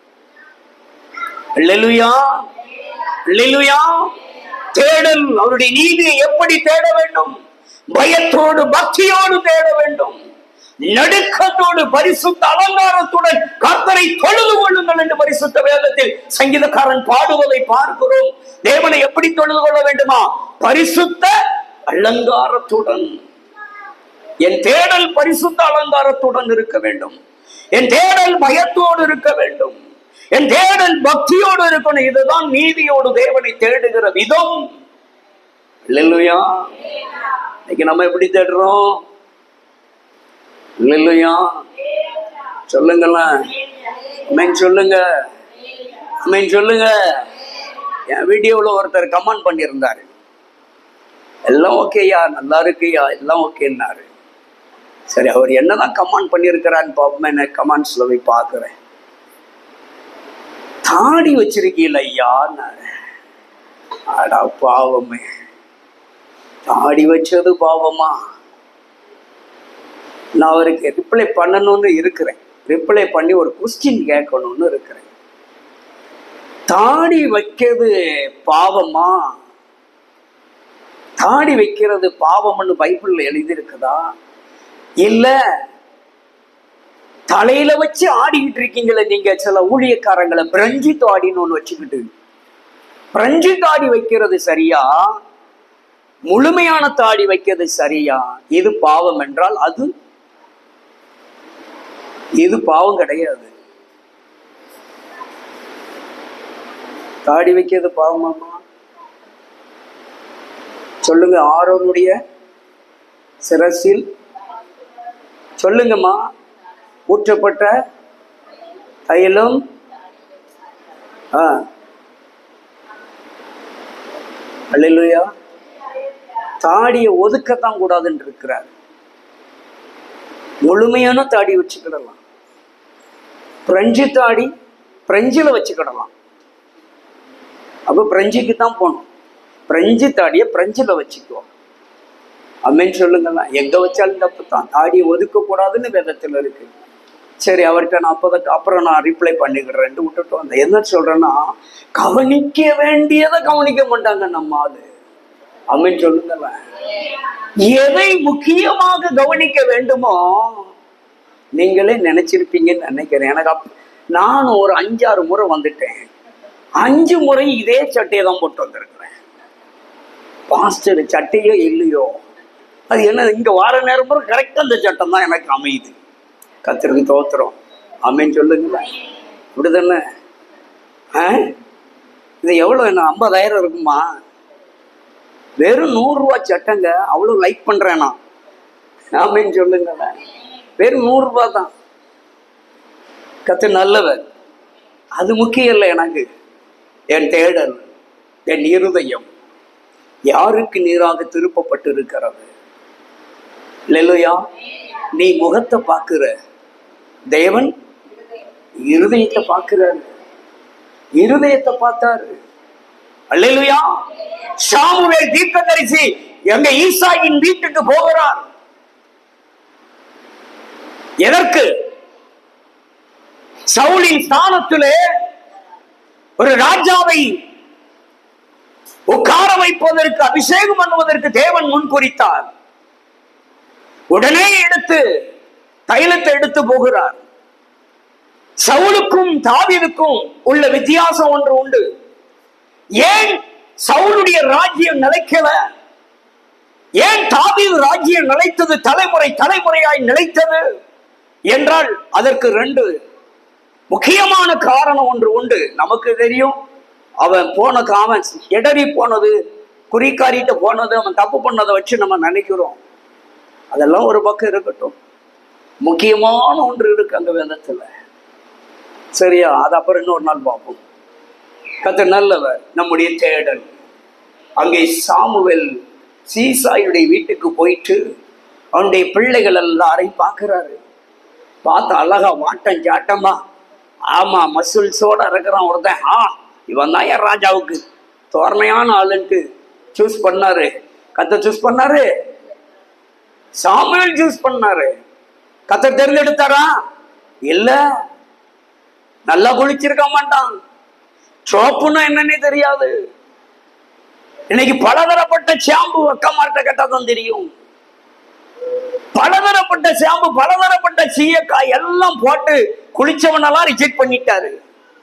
அல்லேலூயா அல்லேலூயா தேடல் அவருடைய நீதியை எப்படி தேட வேண்டும் பயத்தோடு பக்தியோடு தேட வேண்டும் நடுக்கத்தோடு பரிசுத்த அலங்காரத்துடன் கர்த்தரை தொழுது கொள்ளுங்கள் என்று பரிசுத்த வேதத்தில் சங்கீதக்காரன் பாடுவதை பார்க்கிறோம் தேவனை எப்படி தொழுது கொள்ள வேண்டுமா பரிசுத்த அலங்காரத்துடன் என் தேடல் பரிசுத்த அலங்காரத்துடன் இருக்க வேண்டும் என் தேடல் பயத்தோடு இருக்க வேண்டும் என் தேடல் பக்தியோடு இருக்கணும் இதுதான் நீதியோடு தேவனை தேடுகிற விதம் இல்லையா இன்னைக்கு நம்ம எப்படி தேடுறோம் இல்லையா சொல்லுங்களேன் அம்மைன் சொல்லுங்க அம்மைன் சொல்லுங்க என் வீடியோவில் ஒருத்தர் கமெண்ட் பண்ணியிருந்தாரு எல்லாம் ஓகேயா நல்லா இருக்குயா எல்லாம் ஓகேன்னாரு சரி அவர் என்னதான் கமெண்ட் பண்ணியிருக்கிறான்னு பார்ப்போம் என்ன கமெண்ட்ஸ்ல போய் பார்க்குறேன் தாடி வச்சிருக்கீல ஐயான்னாரு அடா பாவமே தாடி வச்சது பாவமா நான் அவருக்கு ரிப்ளை பண்ணணும்னு இருக்கிறேன் ரிப்ளை பண்ணி ஒரு கொஸ்டின் கேட்கணும்னு இருக்கிறேன் தாடி வைக்கிறது பாவமா தாடி வைக்கிறது பாவம்னு பைபிள்ல எழுதியிருக்குதா இல்ல தலையில வச்சு ஆடிக்கிட்டு இருக்கீங்களே நீங்க சில ஊழியக்காரங்களை பிரஞ்சி தாடின்னு ஒண்ணு வச்சுக்கிட்டு பிரஞ்சி தாடி வைக்கிறது சரியா முழுமையான தாடி வைக்கிறது சரியா இது பாவம் என்றால் அது இது பாவம் கிடையாது தாடி வைக்கிறது பாவமாமா சொல்லுங்க ஆரோனுடைய சிரசில் சொல்லுங்கம்மா ஊற்றப்பட்ட தைலம் ஆ அல்லேலூயா தாடியை ஒதுக்கத்தான் கூடாதுன்னு இருக்கிறார் முழுமையான தாடி வச்சுக்கிடலாம் பிரெஞ்சு தாடி பிரெஞ்சில் வச்சுக்கிடலாம் அப்போ பிரெஞ்சுக்கு தான் போகணும் பிரெஞ்சு தாடியை பிரெஞ்சில் வச்சுக்குவோம் அம்மேன்னு சொல்லுங்களா எங்க வச்சாலும் தப்பு தான் தாடியை ஒதுக்க கூடாதுன்னு வேதத்துல இருக்கு சரி அவர்கிட்ட நான் அப்போதான் அப்புறம் நான் ரிப்ளை பண்ணிக்கிறேன் விட்டுட்டு வந்தேன் என்ன சொல்றேன்னா கவனிக்க வேண்டியதை கவனிக்க மாட்டாங்க நம்ம ஆளு அம்மேன்னு சொல்லுங்களேன் எதை முக்கியமாக கவனிக்க வேண்டுமோ நீங்களே நினைச்சிருப்பீங்கன்னு நினைக்கிறேன் எனக்கு அப் நான் ஒரு அஞ்சாறு முறை வந்துட்டேன் அஞ்சு முறை இதே சட்டையை தான் போட்டு வந்திருக்கிறேன் பாஸ்டர் சட்டையோ இல்லையோ அது என்ன இங்க வார நேரம் பூரா கரெக்டாக அந்த சட்டம் தான் எனக்கு அமையுது கத்திருக்கு தோத்துறோம் அமைன்னு சொல்லுங்களேன் இப்படிதானே ஆ இது எவ்வளோ என்ன ஐம்பதாயிரம் இருக்குமா வெறும் நூறுரூவா சட்டங்க அவ்வளோ லைக் பண்ணுறேன் நான் ஆமைன்னு சொல்லுங்களேன் வெறும் நூறுரூவா தான் கத்து நல்லவர் அது முக்கியம் இல்லை எனக்கு என் தேடல் என் இருதயம் யாருக்கு நீராக திருப்பப்பட்டு இருக்கிறது இல்லையா நீ முகத்தை பார்க்கிற தேவன் இருதயத்தை பார்க்கிறாரு இருதயத்தை பார்த்தாரு அல்லேலூயா சாமுவேல் தீர்க்கதரிசி எங்க ஈசாயின் வீட்டுக்கு போகிறார் எதற்கு சவுலின் ஸ்தானத்திலே ஒரு ராஜாவை உட்கார வைப்பதற்கு அபிஷேகம் பண்ணுவதற்கு தேவன் முன்குறித்தார் உடனே எடுத்து தைலத்தை எடுத்து போகிறார் சவுலுக்கும் தாவீதுக்கும் உள்ள வித்தியாசம் ஒன்று உண்டு ஏன் சவுலுடைய ராஜ்யம் நிலைக்கல ஏன் தாவீது ராஜ்யம் நிலைத்தது தலைமுறை தலைமுறையாய் நிலைத்தது என்றால் அதற்கு ரெண்டு முக்கியமான காரணம் ஒன்று உண்டு நமக்கு தெரியும் அவன் போன காமன் இடறி போனது குறிக்காரிட்ட போனது அவன் தப்பு பண்ணதை வச்சு நம்ம நினைக்கிறோம் அதெல்லாம் ஒரு பக்கம் இருக்கட்டும் முக்கியமான ஒன்று இருக்கு அங்க வேதத்துல சரியா அது அப்புறம் இன்னொரு நாள் பார்ப்போம் கத்த நல்லவர் நம்முடைய தேடல் அங்கே சாமுவேல் சீசாயுடைய வீட்டுக்கு போயிட்டு அவனுடைய பிள்ளைகள் எல்லாரையும் பார்க்கிறாரு பார்த்து அழகா வாட்டம் சாட்டமா ஆமா மசூல் சோட இருக்கிறான் ஒருத்தன் ஆ இவன் தான் என் ராஜாவுக்கு தோரணையான ஆளுன்ட்டு சூஸ் பண்ணாரு கத்த சூஸ் பண்ணாரு சாமுவேல் சூஸ் பண்ணாரு கத்த தேர்ந்தெடுத்தாரா இல்ல நல்லா குளிச்சிருக்க மாட்டான் சோப்புன்னா என்னன்னே தெரியாது இன்னைக்கு பலதரப்பட்ட ஷாம்பு அக்கமார்ட்ட கட்டாதான் தெரியும் பலதரப்பட்ட ஷாம்பு பலதரப்பட்ட சீயக்காய் எல்லாம் போட்டு குளிச்சவனெல்லாம் ரிஜெக்ட் பண்ணிட்டாரு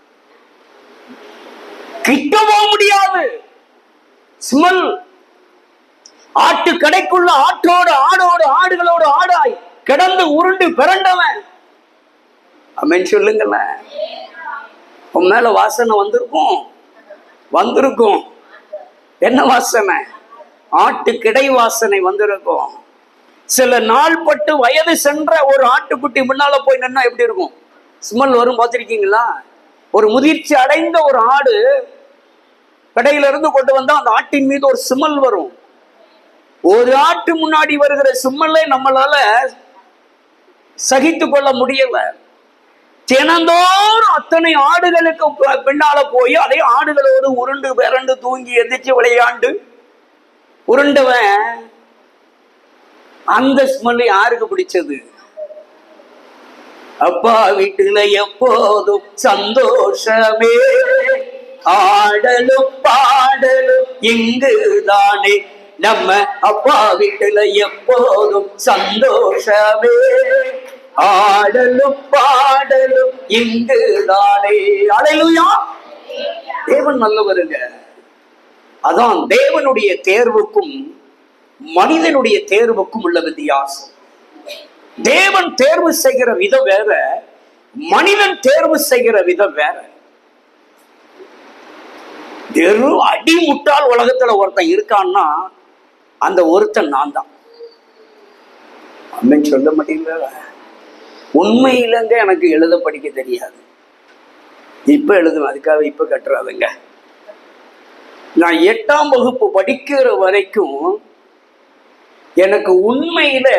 கிட்ட போக முடியாது ஸ்மெல் ஆட்டு கடைக்குள்ள ஆட்டோடு ஆடோடு ஆடுகளோடு ஆடாய் கிடந்து உருண்டு பிறண்டவன் அம்மன் சொல்லுங்களேன் உன் மேல வாசனை வந்திருக்கும் வந்திருக்கும் என்ன வாசனை ஆட்டு கிடை வாசனை வந்திருக்கும் சில நாள் பட்டு வயது சென்ற ஒரு ஆட்டுக்குட்டி முன்னால போய் நின்னா எப்படி இருக்கும் ஸ்மெல் வரும் பார்த்திருக்கீங்களா ஒரு முதிர்ச்சி அடைந்த ஒரு ஆடு கடையில இருந்து கொண்டு வந்தா அந்த ஆட்டின் மீது ஒரு சுமல் வரும் ஒரு ஆட்டு முன்னாடி வருகிற சும்மலை நம்மளால சகித்து கொள்ள முடியல தினந்தோறும் அத்தனை ஆடுகளுக்கு ப- பின்னால போய் அதே ஆடுகளோடு உருண்டு விரண்டு தூங்கி எந்திரிச்சு விளையாண்டு உருண்டவன் அந்த ஸ்மெல் யாருக்கு பிடிச்சது அப்பா வீட்டுல எப்போதும் சந்தோஷமே ஆடலும் பாடலும் இங்குதானே நம்ம அப்பா வீட்டுல எப்போதும் சந்தோஷமே ஆடலும் பாடலும் இங்குதானே அலையிலுயா தேவன் நல்லவருங்க அதான் தேவனுடைய தேர்வுக்கும் மனிதனுடைய தேர்வுக்கும் உள்ள வித்தியாசம் தேவன் தேர்வு செய்கிற விதம் வேற மனிதன் தேர்வு செய்கிற விதம் வேற வெறும் அடி முட்டால் உலகத்துல ஒருத்தன் இருக்கான்னா அந்த ஒருத்தன் நான் தான் அம்மன் சொல்ல முடியல உண்மையிலங்க எனக்கு எழுத படிக்க தெரியாது இப்ப எழுதுவேன் அதுக்காக இப்ப கட்டுறாதுங்க நான் எட்டாம் வகுப்பு படிக்கிற வரைக்கும் எனக்கு உண்மையில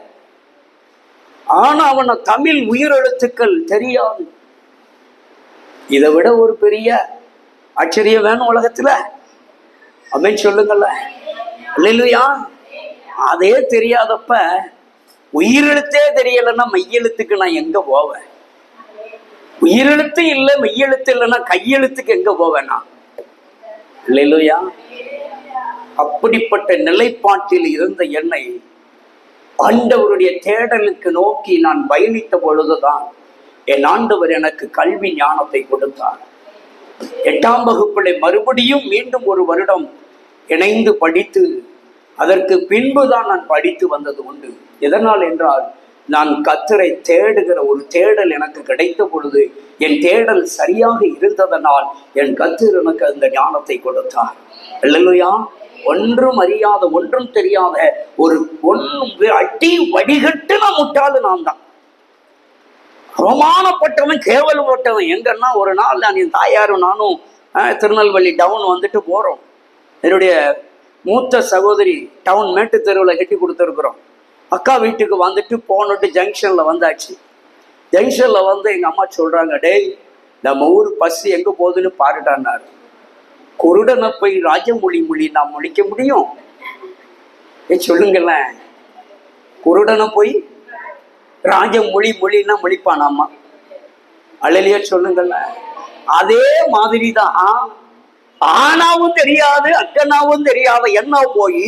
ஆனாவன தமிழ் உயிரெழுத்துக்கள் தெரியாது இதை விட ஒரு பெரிய ஆச்சரியம் வேணும் உலகத்துல அப்படின்னு சொல்லுங்கல்ல இல்லையா அதே தெரியாதப்ப உயிரெழுத்தே தெரியலைன்னா மெய்யெழுத்துக்கு நான் எங்க போவேன் உயிரெழுத்து இல்லை மெய்யெழுத்து இல்லைன்னா கையெழுத்துக்கு எங்க போவேன் நான் இல்லையா அப்படிப்பட்ட நிலைப்பாட்டில் இருந்த என்னை ஆண்டவருடைய தேடலுக்கு நோக்கி நான் பயணித்த பொழுதுதான் என் ஆண்டவர் எனக்கு கல்வி ஞானத்தை கொடுத்தார் எட்டாம் வகுப்பிலே மறுபடியும் மீண்டும் ஒரு வருடம் இணைந்து படித்து அதற்கு பின்புதான் நான் படித்து வந்தது உண்டு எதனால் என்றால் நான் கத்தரை தேடுகிற ஒரு தேடல் எனக்கு கிடைத்த பொழுது என் தேடல் சரியாக இருந்ததனால் என் கத்தர் எனக்கு அந்த ஞானத்தை கொடுத்தார் இல்லையா ஒன்றும் அறியாத ஒன்றும் தெரியாத ஒரு ஒன்றும் அடி வடிகட்டுன முட்டாளு நான் தான் அவமானப்பட்டவன் கேவலப்பட்டவன் எங்கன்னா ஒரு நாள் நான் என் தாயாரும் நானும் அஹ், திருநெல்வேலி டவுன் வந்துட்டு போறோம் என்னுடைய மூத்த சகோதரி டவுன் மேட்டு தெருவில் கட்டி கொடுத்துருக்குறோம் அக்கா வீட்டுக்கு வந்துட்டு போனுட்டு ஜங்ஷன்ல வந்தாச்சு ஜங்ஷன்ல வந்து எங்க அம்மா சொல்றாங்க டேய் நம்ம ஊர் பஸ் எங்க போகுதுன்னு பாருட்டான்னாரு குருடனை போய் ராஜமொழி மொழி நான் முடிக்க முடியும் ஏ சொல்லுங்களேன் குருடனை போய் ராஜமொழி மொழின்னா மொழிப்பானாமா அழலியா சொல்லுங்களேன் அதே மாதிரி தான் ஆனாவும் தெரியாது அக்கனாவும் தெரியாத என்ன போய்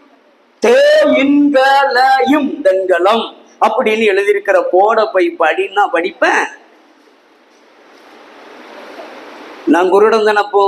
தேயின்களையும் தங்கலம் அப்படின்னு எழுதியிருக்கிற போட போய் படின்னா படிப்பேன் நான் குருடன் தானப்போ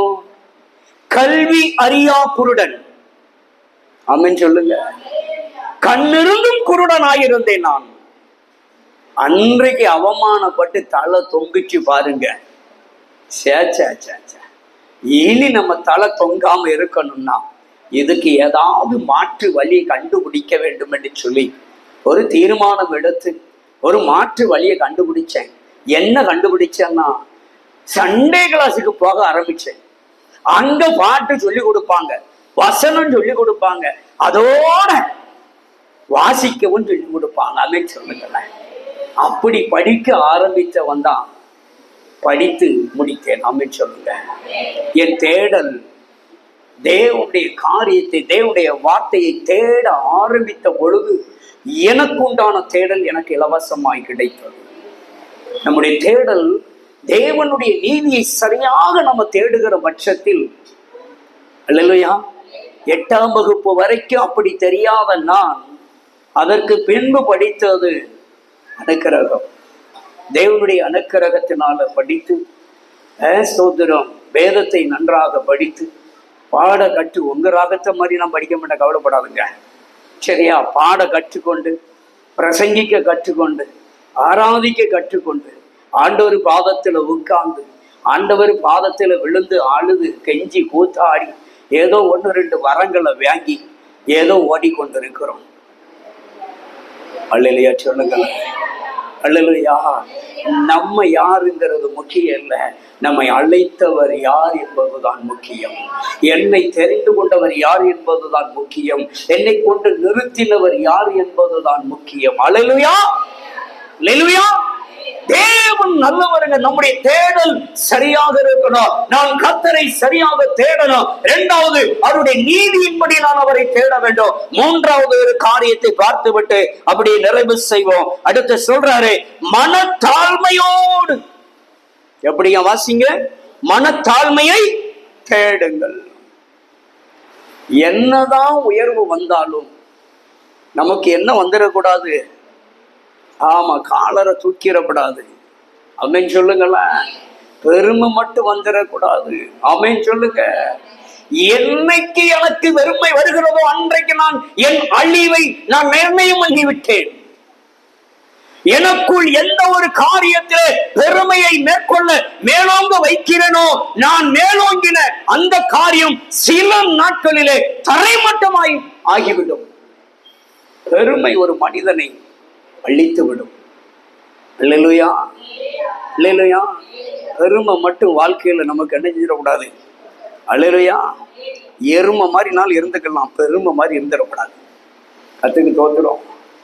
கல்வி அறியா குருடன் ஆமென் சொல்லுங்க கண்ணிருந்தும் குருடனாயிருந்தேன் நான் அன்றைக்கு அவமானப்பட்டு தலை தொங்கிச்சு பாருங்க சே சே சே சே. இனி நம்ம தலை தொங்காம இருக்கணும்னா இதுக்கு ஏதாவது மாற்று வழி கண்டுபிடிக்க வேண்டும் என்று சொல்லி ஒரு தீர்மானம் எடுத்து ஒரு மாற்று வழியை கண்டுபிடிச்சேன் என்ன கண்டுபிடிச்சேன்னா சண்டே கிளாஸுக்கு போக ஆரம்பிச்சேன் அங்க பாட்டு சொல்லி கொடுப்பாங்க வசனம் சொல்லி கொடுப்பாங்க அதோட வாசிக்கவும் சொல்லி கொடுப்பாங்க அப்படின்னு சொல்லுங்களேன் அப்படி படிக்க ஆரம்பித்தவன் தான் படித்து முடித்தேன் அப்படின்னு சொல்லுங்க என் தேடல் தேவனுடைய காரியத்தை தேவனுடைய வார்த்தையை தேட ஆரம்பித்த பொழுது எனக்கு உண்டான தேடல் எனக்கு இலவசமாய் கிடைத்தது நம்முடைய தேடல் தேவனுடைய நீதியை சரியாக நம்ம தேடுகிற பட்சத்தில் அல்லையா எட்டாம் வகுப்பு வரைக்கும் அப்படி தெரியாத நான் அதற்கு பின்பு படித்தது அனுக்கிரகம் தேவனுடைய அனுக்கிரகத்தினால படித்து அஹ், ஸ்தோத்திரம் வேதத்தை நன்றாக படித்து பாட கற்று உங்க ராகத்தை மாதிரி நான் படிக்க மாட்டேன் கவலைப்படாதுங்க சரியா பாட கற்றுக்கொண்டு பிரசங்கிக்க கற்றுக்கொண்டு ஆராதிக்க கற்றுக்கொண்டு ஆண்டவர் பாதத்துல உட்கார்ந்து ஆண்டவர் பாதத்துல விழுந்து அழுது கெஞ்சி கூத்தாடி ஏதோ ஒன்று ரெண்டு வரங்களை வாங்கி ஏதோ ஓடிக்கொண்டிருக்கிறோம் அல்லையா சொல்லுங்களேன் அல்லையா நம்ம யாருங்கிறது முக்கியம் இல்லை நம்மை அழைத்தவர் யார் என்பதுதான் முக்கியம் என்னை தெரிந்து கொண்டவர் யார் என்பதுதான் முக்கியம் என்னை கொண்டு நிறுத்தினவர் யார் என்பதுதான் முக்கியம் அல்லையா அல்லேலூயா தேவன் நல்லவருங்க நம்முடைய தேடல் சரியாக இருக்கணும் நான் கத்தரை சரியாக தேடணும் இரண்டாவது அவருடைய நீதியின்படி நான் அவரை தேட வேண்டும் மூன்றாவது ஒரு காரியத்தை பார்த்துவிட்டு அப்படியே நிறைவு செய்வோம் அடுத்து சொல்றாரு மனத்தாழ்மையோடு எப்படிங்க வாசிங்க மனத்தாழ்மையை தேடுங்கள் என்னதான் உயர்வு வந்தாலும் நமக்கு என்ன வந்துடக்கூடாது ஆமா காலரை தூக்கிடக்கூடாது அப்படின்னு சொல்லுங்களேன் பெருமை மட்டும் வந்துடக்கூடாது அமேன் சொல்லுங்க என்னைக்கு எனக்கு வெறுமை வருகிறதோ அன்றைக்கு நான் என் அழிவை நான் நிர்ணயம் பண்ணிவிட்டேன் எனக்குள் எந்த ஒரு காரியத்திலே பெருமையை மேற்கொள்ள மேலோங்க வைக்கிறேனோ நான் மேலோங்கின அந்த காரியம் சில நாட்களிலே தரைமட்டமாய் ஆகிவிடும் பெருமை ஒரு மனிதனை அழித்து விடும் இல்லையா இல்லையா பெருமை மட்டும் வாழ்க்கையில நமக்கு என்ன செஞ்சிடக்கூடாது அழுலையா எருமை மாதிரி நாள் இருந்துக்கலாம் பெருமை மாதிரி இருந்துடக்கூடாது கத்துக்கு தோத்துரும்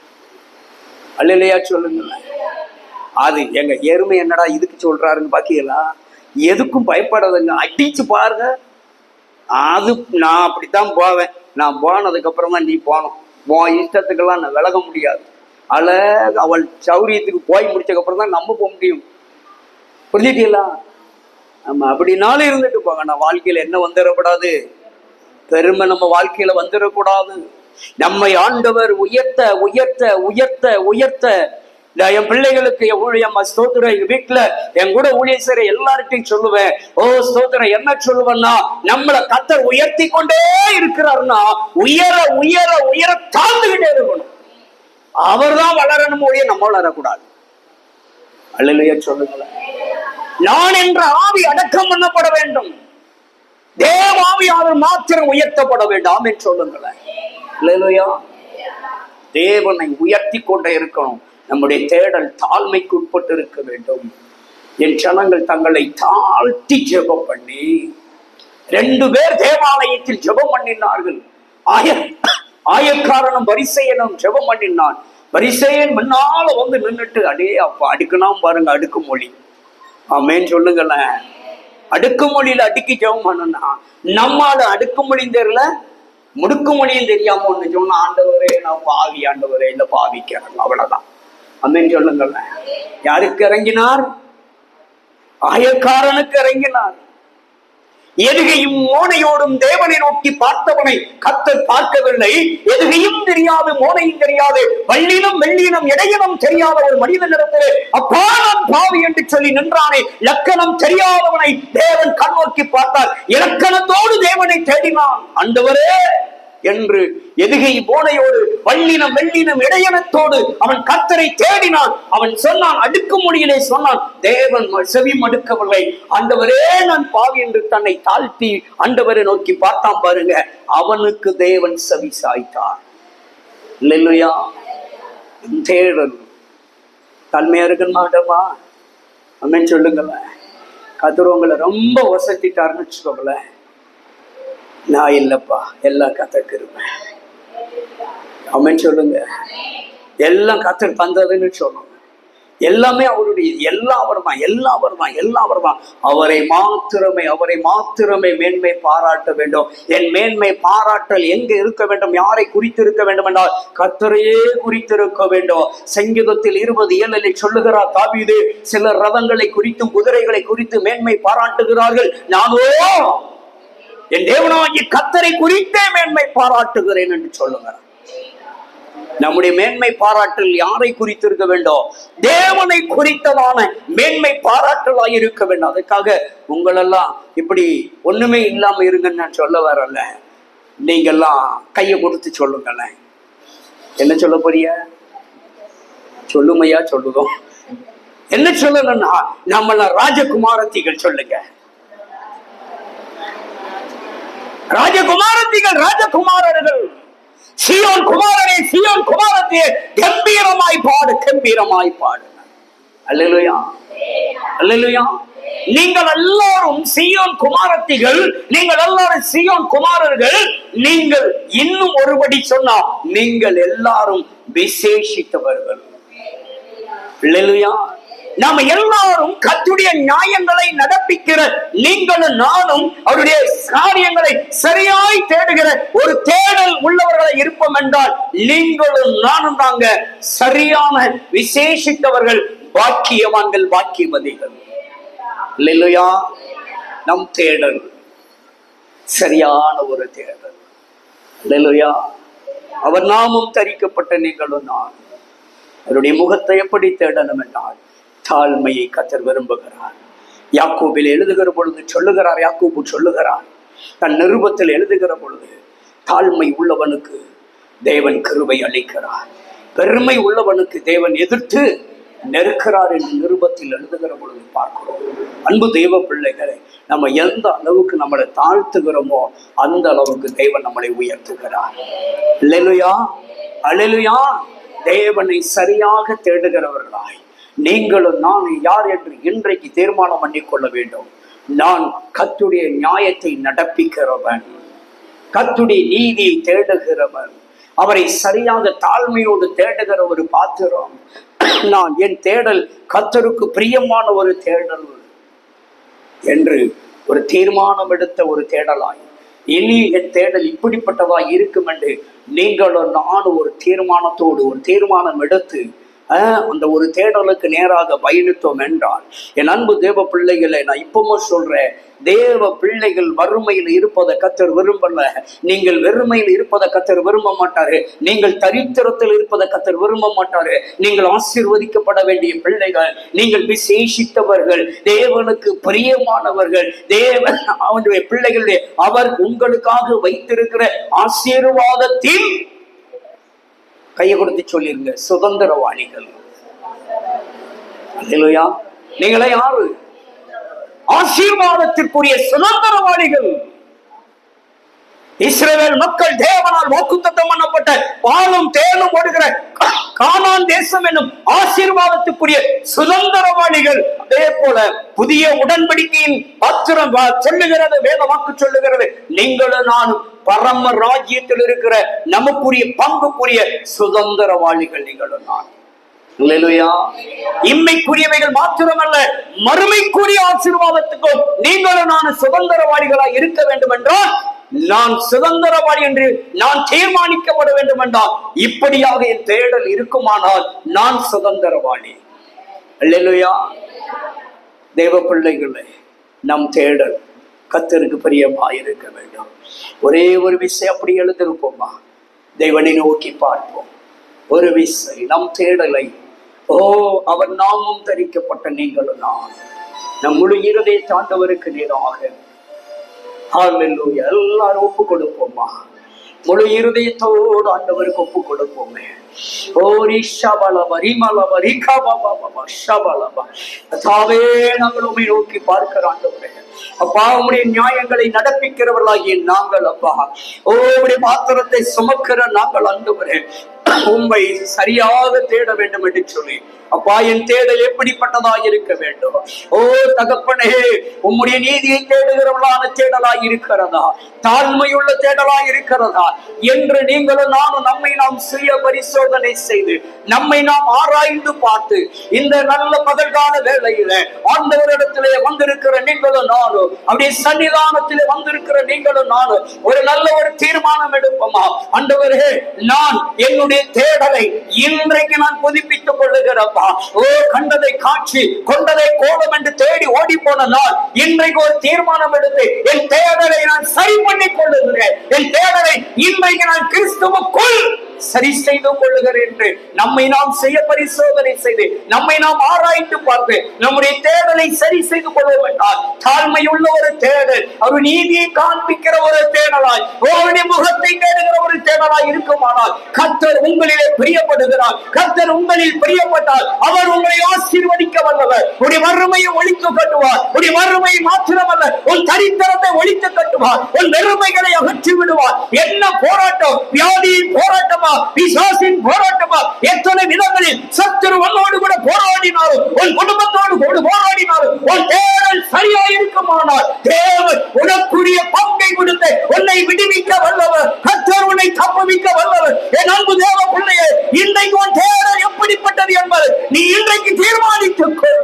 அல்லையா சொல்லுங்க அது எங்க எருமை என்னடா இதுக்கு சொல்றாருன்னு பாத்தீங்களா எதுக்கும் பயப்படாதுங்க அடிச்சு பாருங்க அது நான் அப்படித்தான் போவேன் நான் போனதுக்கு அப்புறம் தான் நீ போகணும் உன் இஷ்டத்துக்கெல்லாம் நான் விலக முடியாது அழகு அவள் சௌரியத்துக்கு போய் முடிச்சதுக்கு அப்புறம் தான் நம்ம போக முடியும் புரிஞ்சுட்டீங்களா நம்ம அப்படினாலும் இருந்துட்டு போங்க நான் வாழ்க்கையில என்ன வந்துடக்கூடாது பெருமை நம்ம வாழ்க்கையில வந்துடக்கூடாது நம்மை ஆண்டவர் உயர்த்த உயர்த்த உயர்த்த உயர்த்த நான் என் பிள்ளைகளுக்கு என் ஊழியம் ஸ்தோத்திரம் எங்க வீட்டுல என் கூட ஊழியசரை எல்லார்ட்டையும் சொல்லுவேன் ஓ ஸ்தோத்திரம் என்ன சொல்லுவேன்னா நம்மளை கத்தர் உயர்த்தி கொண்டே இருக்கிறாருன்னா உயர உயர உயர தாழ்ந்துகிட்டே இருக்கணும் அவர்தான் வளரணும் ஒழிய நம்ம வளரக்கூடாது அல்லையா சொல்லுங்களேன் நான் என்ற ஆவி அடக்கம் பண்ணப்பட வேண்டும் தேவாவியாளர் மாத்திரம் உயர்த்தப்பட வேண்டாம் என்று சொல்லுங்களேன் இல்லையா தேவனை உயர்த்தி கொண்டே இருக்கணும் நம்முடைய தேடல் தாழ்மைக்கு உட்பட்டு இருக்க வேண்டும் என் ஜனங்கள் தங்களை தாழ்த்தி ஜெபம் பண்ணி ரெண்டு பேர் தேவாலயத்தில் ஜெபம் பண்ணினார்கள் ஆய ஆயக்காரனும் வரிசையனும் ஜெபம் பண்ணினான் வரிசையன் முன்னால வந்து நின்னுட்டு அடே அப்ப அடுக்குனாம் பாருங்க அடுக்கு மொழி ஆமேன்னு சொல்லுங்களேன் அடுக்கு மொழியில அடுக்கி ஜெபம் பண்ணனா நம்மால அடுக்கு மொழியும் தெரியல முடுக்கு மொழியும் தெரியாம ஒண்ணு சொன்னா ஆண்டவரே நான் பாவி ஆண்டவரே இல்ல பாவிக்கிறேன் அவ்வளவுதான் அம்மேன்னு சொல்லுங்களேன் யாருக்கு இறங்கினார் ஆயக்காரனுக்கு இறங்கினார் எதுகையும் மோனையோடும் தேவனை நோக்கி பார்த்தவனை கத்தர் பார்க்கவில்லை எதுகையும் தெரியாது மோனையும் தெரியாது வள்ளினம் வெள்ளினம் இடையினம் தெரியாத ஒரு மனிதனிடத்திலே அப்பா நான் பாவி என்று சொல்லி நின்றானே லக்கணம் தெரியாதவனை தேவன் கண்ணோக்கி பார்த்தார் இலக்கணத்தோடு தேவனை தேடினான் அண்டவரே என்று எதுகை போனையோடு வள்ளினம் வெள்ளினம் இடையனத்தோடு அவன் கத்தரை தேடினான் அவன் சொன்னான் அடுக்கு மொழியிலே சொன்னான் தேவன் செவி மடுக்கவில்லை ஆண்டவரே நான் பாவி என்று தன்னை தாழ்த்தி ஆண்டவரை நோக்கி பார்த்தான் பாருங்க அவனுக்கு தேவன் செவி சாய்த்தார் இல்லையா தேடல் தன்மையா இருக்க மாட்டோமா அம்மன் சொல்லுங்களேன் கத்துறவங்களை ரொம்ப வசத்திட்டாருன்னு வச்சுக்கோங்களேன் நான் இல்லப்பா எல்லாம் கத்தருக்கு இருப்பேன் அம்மன் சொல்லுங்க எல்லாம் கத்தர் தந்ததுன்னு சொல்லணும் எல்லாமே அவருடைய எல்லாம் அவர் தான் எல்லாம் அவர் தான் எல்லாம் அவர் தான் அவரை மாத்திரமே அவரை மாத்திரமே மேன்மை பாராட்ட வேண்டும் என் மேன்மை பாராட்டல் எங்க இருக்க வேண்டும் யாரை குறித்து இருக்க வேண்டும் என்றால் கத்தரையே குறித்திருக்க வேண்டும் சங்கீதத்தில் இருபது ஏழில் சொல்லுகிறார் தாவீது சில ரதங்களை குறித்தும் குதிரைகளை குறித்து மேன்மை பாராட்டுகிறார்கள் நானோ என் தேவனாகிய கத்தரை குறித்தே மேன்மை பாராட்டுகிறேன் என்று சொல்லுகிறார் நம்முடைய மேன்மை பாராட்டல் யாரை குறித்து இருக்க வேண்டும் தேவனை குறித்ததான மேன்மை பாராட்டலாய் இருக்க வேண்டும் அதுக்காக உங்களெல்லாம் இப்படி ஒண்ணுமே இல்லாம இருங்கன்னு நான் சொல்ல வரல நீங்கெல்லாம் கையை கொடுத்து சொல்லுங்களேன் என்ன சொல்ல போறிய சொல்லுமையா சொல்லுதோம் என்ன சொல்லணும்னா நம்மள ராஜகுமாரத்திகள் சொல்லுங்க ராஜகுமாரத்திகள் ராஜகுமாரர்கள் சியோன் குமாரனே சியோன் குமாரத்தையே கம்பீரமாய் பாடு கம்பீரமாய் பாடு அல்லேலூயா அல்லேலூயா நீங்கள் எல்லாரும் சியோன் குமாரத்திகள் நீங்கள் எல்லாரும் சியோன் குமாரர்கள் நீங்கள் இன்னும் ஒருபடி சொன்னா நீங்கள் எல்லாரும் விசேஷித்தவர்கள் அல்லேலூயா நாம எல்லாரும் கத்துடைய நியாயங்களை நடப்பிக்கிற நீங்களும் நானும் அவருடைய காரியங்களை சரியாய் தேடுகிற ஒரு தேடல் உள்ளவர்களை இருப்போம் என்றால் நீங்களும் நானும் தாங்க சரியான விசேஷித்தவர்கள் பாக்கியவான்கள் பாக்கியவதிகள் இல்லையா நம் தேடல் சரியான ஒரு தேடல் அல்லேலூயா அவர் நாமும் தரிக்கப்பட்ட நீங்களும் நான் அவருடைய முகத்தை எப்படி தேடணும் என்றால் தாழ்மையை கத்தர் விரும்புகிறார் யாக்கோபில் எழுதுகிற பொழுது சொல்லுகிறார் யாக்கோபு சொல்லுகிறார் தன் நிருபத்தில் எழுதுகிற பொழுது தாழ்மை உள்ளவனுக்கு தேவன் கிருபை அளிக்கிறார் பெருமை உள்ளவனுக்கு தேவன் எதிர்த்து நெருக்கிறார் என்று நிருபத்தில் எழுதுகிற பொழுது பார்க்கிறோம் அன்பு தெய்வ பிள்ளைகளை நம்ம எந்த அளவுக்கு நம்மளை தாழ்த்துகிறோமோ அந்த அளவுக்கு தேவன் நம்மளை உயர்த்துகிறார் அல்லேலூயா அல்லேலூயா தேவனை சரியாக தேடுகிறவர்களாய் நீங்களும் நான் யார் என்று இன்றைக்கு தீர்மானம் பண்ணிக்கொள்ள வேண்டும் நான் கத்துடைய நியாயத்தை நடப்பிக்கிறவன் கத்துடைய நீதியை தேடுகிறவன் அவரை சரியாக தாழ்மையோடு தேடுகிற ஒரு பாத்திரம் நான் என் தேடல் கத்தருக்கு பிரியமான ஒரு தேடல் என்று ஒரு தீர்மானம் எடுத்த ஒரு தேடலாய் இனி என் தேடல் இப்படிப்பட்டதாய் இருக்கும் என்று நீங்களும் நானும் ஒரு தீர்மானத்தோடு ஒரு தீர்மானம் எடுத்து ஆஹ், அந்த ஒரு தேடலுக்கு நேராக பயணித்தோம் என்றால் என் அன்பு தேவ பிள்ளைகளை நான் இப்பவும் சொல்றேன் தேவ பிள்ளைகள் வறுமையில் இருப்பதை கத்தர் விரும்பல நீங்கள் வெறுமையில் இருப்பதை கத்தர் விரும்ப மாட்டாரு நீங்கள் தரித்திரத்தில் இருப்பதை கத்தர் விரும்ப மாட்டாரு நீங்கள் ஆசீர்வதிக்கப்பட வேண்டிய பிள்ளைகள் நீங்கள் விசேஷித்தவர்கள் தேவனுக்கு பிரியமானவர்கள் தேவன் அவனுடைய பிள்ளைகளுடைய அவர் உங்களுக்காக வைத்திருக்கிற ஆசீர்வாதத்தில் கையை கொடுத்து சொல்லிருங்க சுதந்திரவாளிகள் அல்லேலூயா நீங்களே யாரு ஆசீர்வாதத்திற்குரிய சுதந்திரவாளிகள் இஸ்ரவேல் மக்கள் தேவனால் வாக்குத்தத்தம் பண்ணப்பட்ட பாலும் தேனும் ஓடுகிற கானான் தேசம் என்னும் ஆசீர்வாதத்துக்குரிய சுதந்திரவாளிகள் அதே போல புதிய உடன்படிக்கையின் பத்திரம் வா- சொல்லுகிறது வேத வாக்கு சொல்லுகிறது நீங்களும் நானும் பரம ராஜ்யத்தில் இருக்கிற நமக்குரிய பங்குக்குரிய சுதந்திரவாளிகள் நீங்களும் நான் அல்லேலூயா இம்மைக்குரியவைகள் மாத்திரமல்ல மறுமைக்குரிய ஆசீர்வாதத்துக்கும் நீங்களும் நான் சுதந்திரவாளிகளாய் இருக்க வேண்டும் என்றால் நான் சுதந்திரவாளி என்று நான் தீர்மானிக்கப்பட வேண்டும் என்றால் இப்படியாக என் தேடல் இருக்குமானால் நான் சுதந்திரவாளி அல்லேலூயா தேவ பிள்ளைகளே நம் தேடல் கத்தருக்கு பிரியமாய் இருக்க வேண்டும் ஒரே ஒரு விஷயம் அப்படி எழுதிருப்போமா தேவனை நோக்கி பார்ப்போம் ஒரு விசை நம் தேடலை ஓ அவர் நாமும் தரிக்கப்பட்ட நீங்களும் நான் நம் முழு இருதை தாண்டவருக்கு நேராக ஹalleluya எல்லாரும் ஒப்பு கொடுப்போமா முழு இருதயத்தோடு ஆண்டவருக்கு ஒப்பு கொடுப்போமே ஓரி ஷபலப ரிமலப ரிகபபபப ஷபலப கர்த்தாவே நாங்கள் உம்மை நோக்கி பார்க்கிற ஆண்டவரே அப்பா உம்முடைய நியாயங்களை நடப்பிக்கிறவர்களாகிய நாங்கள் அப்பா ஓ உம்முடைய பாத்திரத்தை சுமக்கிற நாங்கள் ஆண்டவரே உம்மை சரியாக தேட வேண்டும் என்று சொல்லி அப்பா என் தேடல் எப்படிப்பட்டதாய் இருக்க வேண்டும் ஓ தகப்பனே உம்முடைய நீதியை தேடுகிறவர்களான தேடலாய் இருக்கிறதா தாழ்மையுள்ள தேடலாய் இருக்கிறதா என்று நீங்களும் நானும் நம்மை நாம் சுய பரிசோதனை செய்து நம்மை நாம் ஆராய்ந்து பார்த்து இந்த நல்ல பகல்கால வேளையில ஆண்டவரிடத்திலே வந்திருக்கிற நீங்களும் நானும் அப்படியே சன்னிதானத்திலே வந்திருக்கிற நீங்களும் நானும் ஒரு நல்ல ஒரு தீர்மானம் எடுப்போமா ஆண்டவரே நான் என்னுடைய தேடலை இன்றைக்கு நான் புதுப்பித்துக் கொள்ளுகிறப்பா ஓ கண்டதை காட்சி கொண்டதை கோலம் என்று தேடி ஓடி போன நாள் இன்றைக்கு ஒரு தீர்மானம் எடுத்து என் தேடலை நான் சரி பண்ணிக் கொள்ளுகிறேன் என் தேடலை இன்றைக்கு நான் கிறிஸ்துவுக்குள் சரி செய்து கொள்ளுகிறேன் என்று நம்மை நாம் செய்ய பரிசோதனை செய்து நம்மை நாம் ஆராய்ந்து பார்த்து நம்முடைய தேடலை சரி செய்து கொள்வோம் என்றால் தாழ்மையுள்ள ஒரு தேடல் அவர் நீதியை காண்பிக்கிற ஒரு தேடலாய் அவருடைய முகத்தை தேடுகிற ஒரு தேடலாய் இருக்குமானால் கர்த்தர் உங்களிலே பிரியப்படுகிறார் கர்த்தர் உங்களில் பிரியப்பட்டால் அவர் உங்களை ஆசீர்வதிக்க வல்லவர் உடைய வறுமையை ஒழித்து கட்டுவார் உடைய வறுமையை மாத்திரமல்ல உன் தரித்திரத்தை ஒழித்து கட்டுவார் உன் வெறுமைகளை அகற்றி விடுவார் என்ன போராட்டம் வியாதியின் போராட்டமா பிசாசின் போராட்டமா எத்தனை விதங்களில் சத்துரு உன்னோடு கூட போராடினாலும் உன் குடும்பத்தோடு கூட போராடினாலும் உன் தேடல் சரியா இருக்குமானால் தேவன் உனக்குரிய பங்கை கொடுத்து உன்னை விடுவிக்க வல்லவர் கர்த்தர் உன்னை தப்புவிக்க வல்லவர் என் அன்பு தேவ பிள்ளையே இன்றைக்கு உன் தேடல் எப்படிப்பட்டது என்பது நீ இன்றைக்கு தீர்மானித்துக் கொள்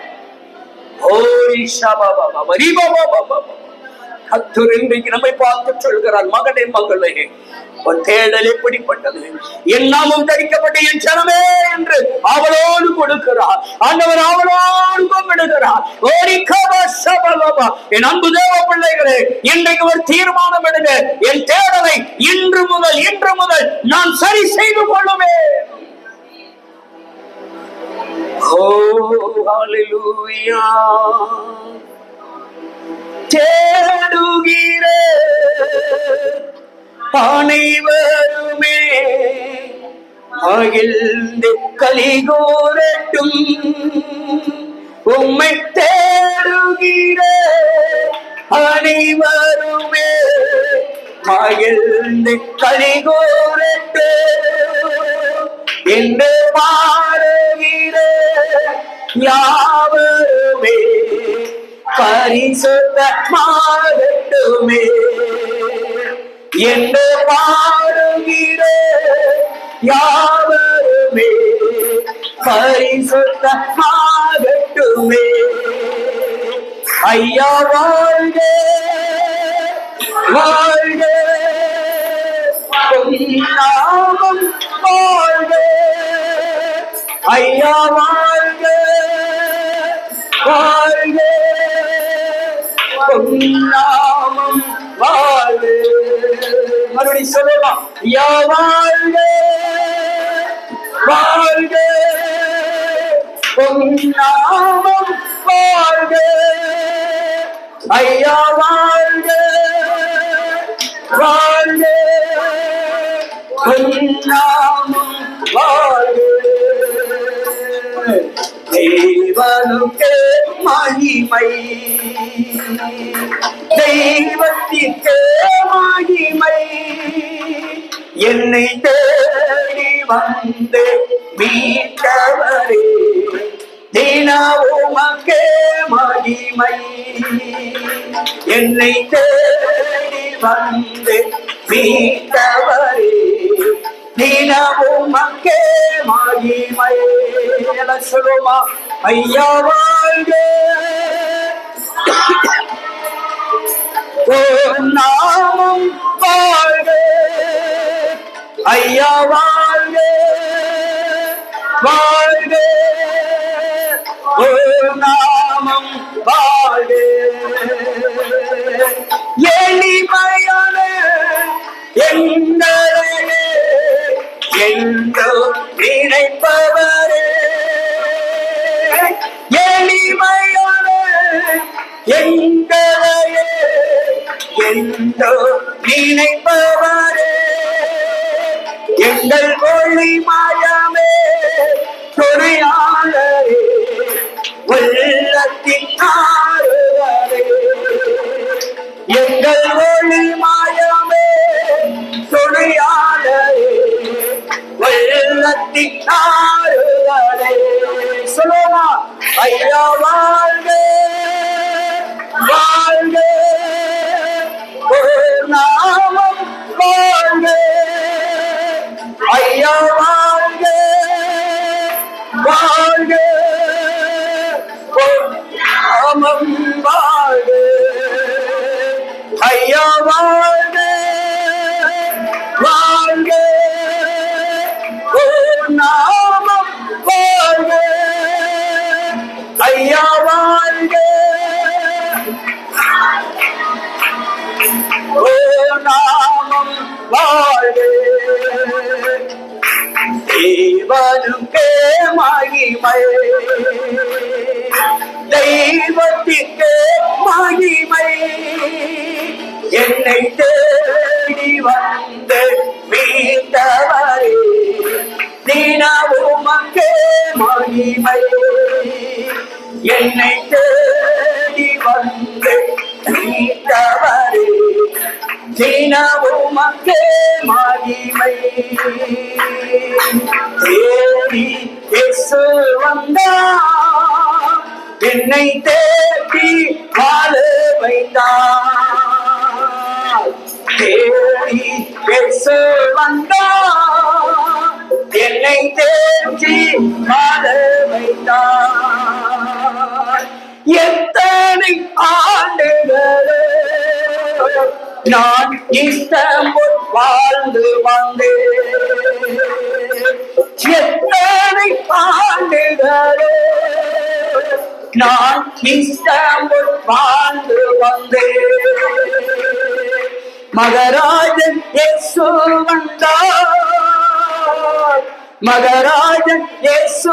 ஓய் ஷபபப, ரிபபபபப. கர்த்தர் இன்றைக்கு நம்மை பார்த்து சொல்கிறார் மகனே மகளே உன் தேடல் எப்படிப்பட்டது என் நாமம் தரிக்கப்பட்ட என் ஜனமே என்று அவளோடு கொடுக்கிறார் ஆண்டவர் அவளோடு கூப்பிடுகிறார் ஓரிக்கவா சபலவா. என் அன்பு தேவ பிள்ளைகளே இன்றைக்கு ஒரு தீர்மானம் எடுங்க என் தேடலை இன்று முதல் இன்று முதல் நான் சரி செய்து கொள்ளுவேன் ஓ ஹalleluya தேடுகிற அனைவருமே மகிழ்ந்து கலிகோரட்டும் உம்மை தேடுகிற அனைவருமே மகிழ்ந்து கலிகோரட்டும் என்று பாடுகிற யாவருமே பரிசுத்தமாகட்டுமே என்று பாடுகிற யாவருமே பரிசுத்தமாகட்டுமே ஐயா வாழ்க வாழ்க உம் நாமம் வாழ்க ஐயா வாழ்க வாழ்க உம் நாமம் வாழ்க மறுபடி சொல்லலாம் ஐயா வாழ்க வாழ்க உம் நாமம் வாழ்க ஐயா வாழ்க வாழ்க உம் நாமம் வாழ்க தேவனுக்கு மகிமை தெய்வத்திற்கு மகிமை என்னை தேடி வந்து மீட்டவரே தினவுமக்கே மகிமை என்னை தேடி வந்து மீட்டவரே தினமும் அங்கே மகிமை என சொல்லுமா ஐயா வாழ்க ஓ நாமம் வாழ்க ஐயா வாழ்க வாழ்க ஓ நாமம் வாழ்க எளிமையான எங்களே என்றோ நினைப்பவரே எளிமையான எங்களையே என்றோ நினைப்பவரே எங்கள் ஒளி மாயமே துணையாளரே உள்ளத்தின் ஆறுவரே எங்கள் ஒளி மாயமே துணையாளரே வெள்ளத்தின் ஆறுதலே சொல்லுமா ஐயா வாழ்க வாழ்க ஒரு நாமம் வாழ்க ஐயா வாழ்க வாழ்க ஒரு நாமம் வாழ்க ஐயா வாழ்க வாழ்க ஓ நாமம் வாழ்க ஐயா வாழ்க ஓ நாமம் வாழ்க தேவனுக்கே மகிமை தெய்வத்திற்கே மகிமை என்னை தேடி வந்து மீண்டவரே தினமும் அங்கே மகிமை என்னை தேடி வந்து மீண்டவரே தினமும் அங்கே மகிமை தேடி இயேசு வந்தார் என்னை தேடி வாழ வைத்தார் தேடி இயேசு வந்தார் என்னை தேடி வாழ வைத்தார் எத்தனை ஆண்டுகளே நான் இஷ்டமுள் வாழ்ந்து வந்தேன் எத்தனை ஆண்டுகளே நான் இஷ்டமுள் வாழ்ந்து வந்தேன் மகராஜன் இயேசு வந்தார் மகராஜன் இயேசு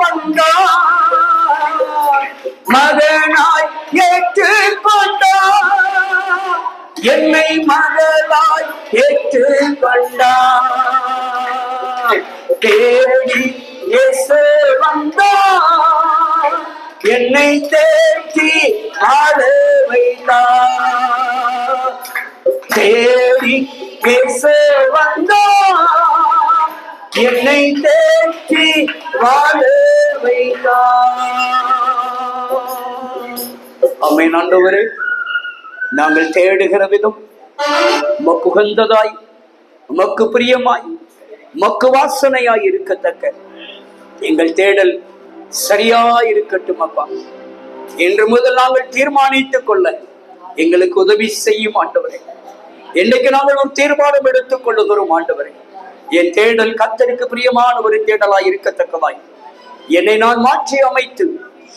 வந்தார் மகனாய் ஏற்றுக்கொண்டார் என்னை மகளாய் ஏற்றுக்கொண்டார் தேடி இயேசு வந்தார் என்னை தேடி ஆள வைத்தார் தேடி பேச வந்தார் என்னை தேடி வாழ வைத்தார் அம்மை ஆண்டவரே நாங்கள் தேடுகிற விதம் உமக்கு உகந்ததாய் உமக்கு பிரியமாய் உமக்கு வாசனையாய் இருக்கத்தக்க எங்கள் தேடல் சரியாய் இருக்கட்டும் அப்பா இன்று முதல் நாங்கள் தீர்மானித்துக் கொள்ள எங்களுக்கு உதவி செய்யும் ஆண்டவரே இன்னைக்கு நாங்கள் ஒரு தீர்மானம் எடுத்துக் கொள்ளுகிறோம் ஆண்டவரே என் தேடல் கத்தருக்கு பிரியமான ஒரு தேடலாய் இருக்கத்தக்கதாய் என்னை நான் மாற்றி அமைத்து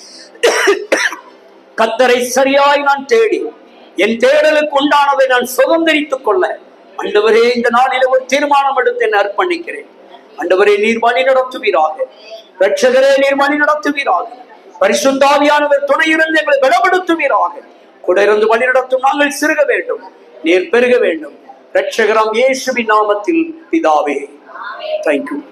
கத்தரை சரியாய் நான் தேடி என் தேடலுக்கு உண்டானதை நான் சுதந்திரித்துக் கொள்ள ஆண்டவரே இந்த நாளில ஒரு தீர்மானம் எடுத்து என்னை அர்ப்பணிக்கிறேன் ஆண்டவரே நீர் வழி நடத்துவீராக ரட்சகரே நீர் வழி நடத்துவீராக பரிசுத்தாவியானவர் துணை இருந்து எங்களை பலப்படுத்துவீராக கூட இருந்து வழி நடத்தும் நாங்கள் சிறுக வேண்டும் நீர் பெருக வேண்டும் ரட்சகராம் இயேசுவின் நாமத்தில் பிதாவே தேங்க்யூ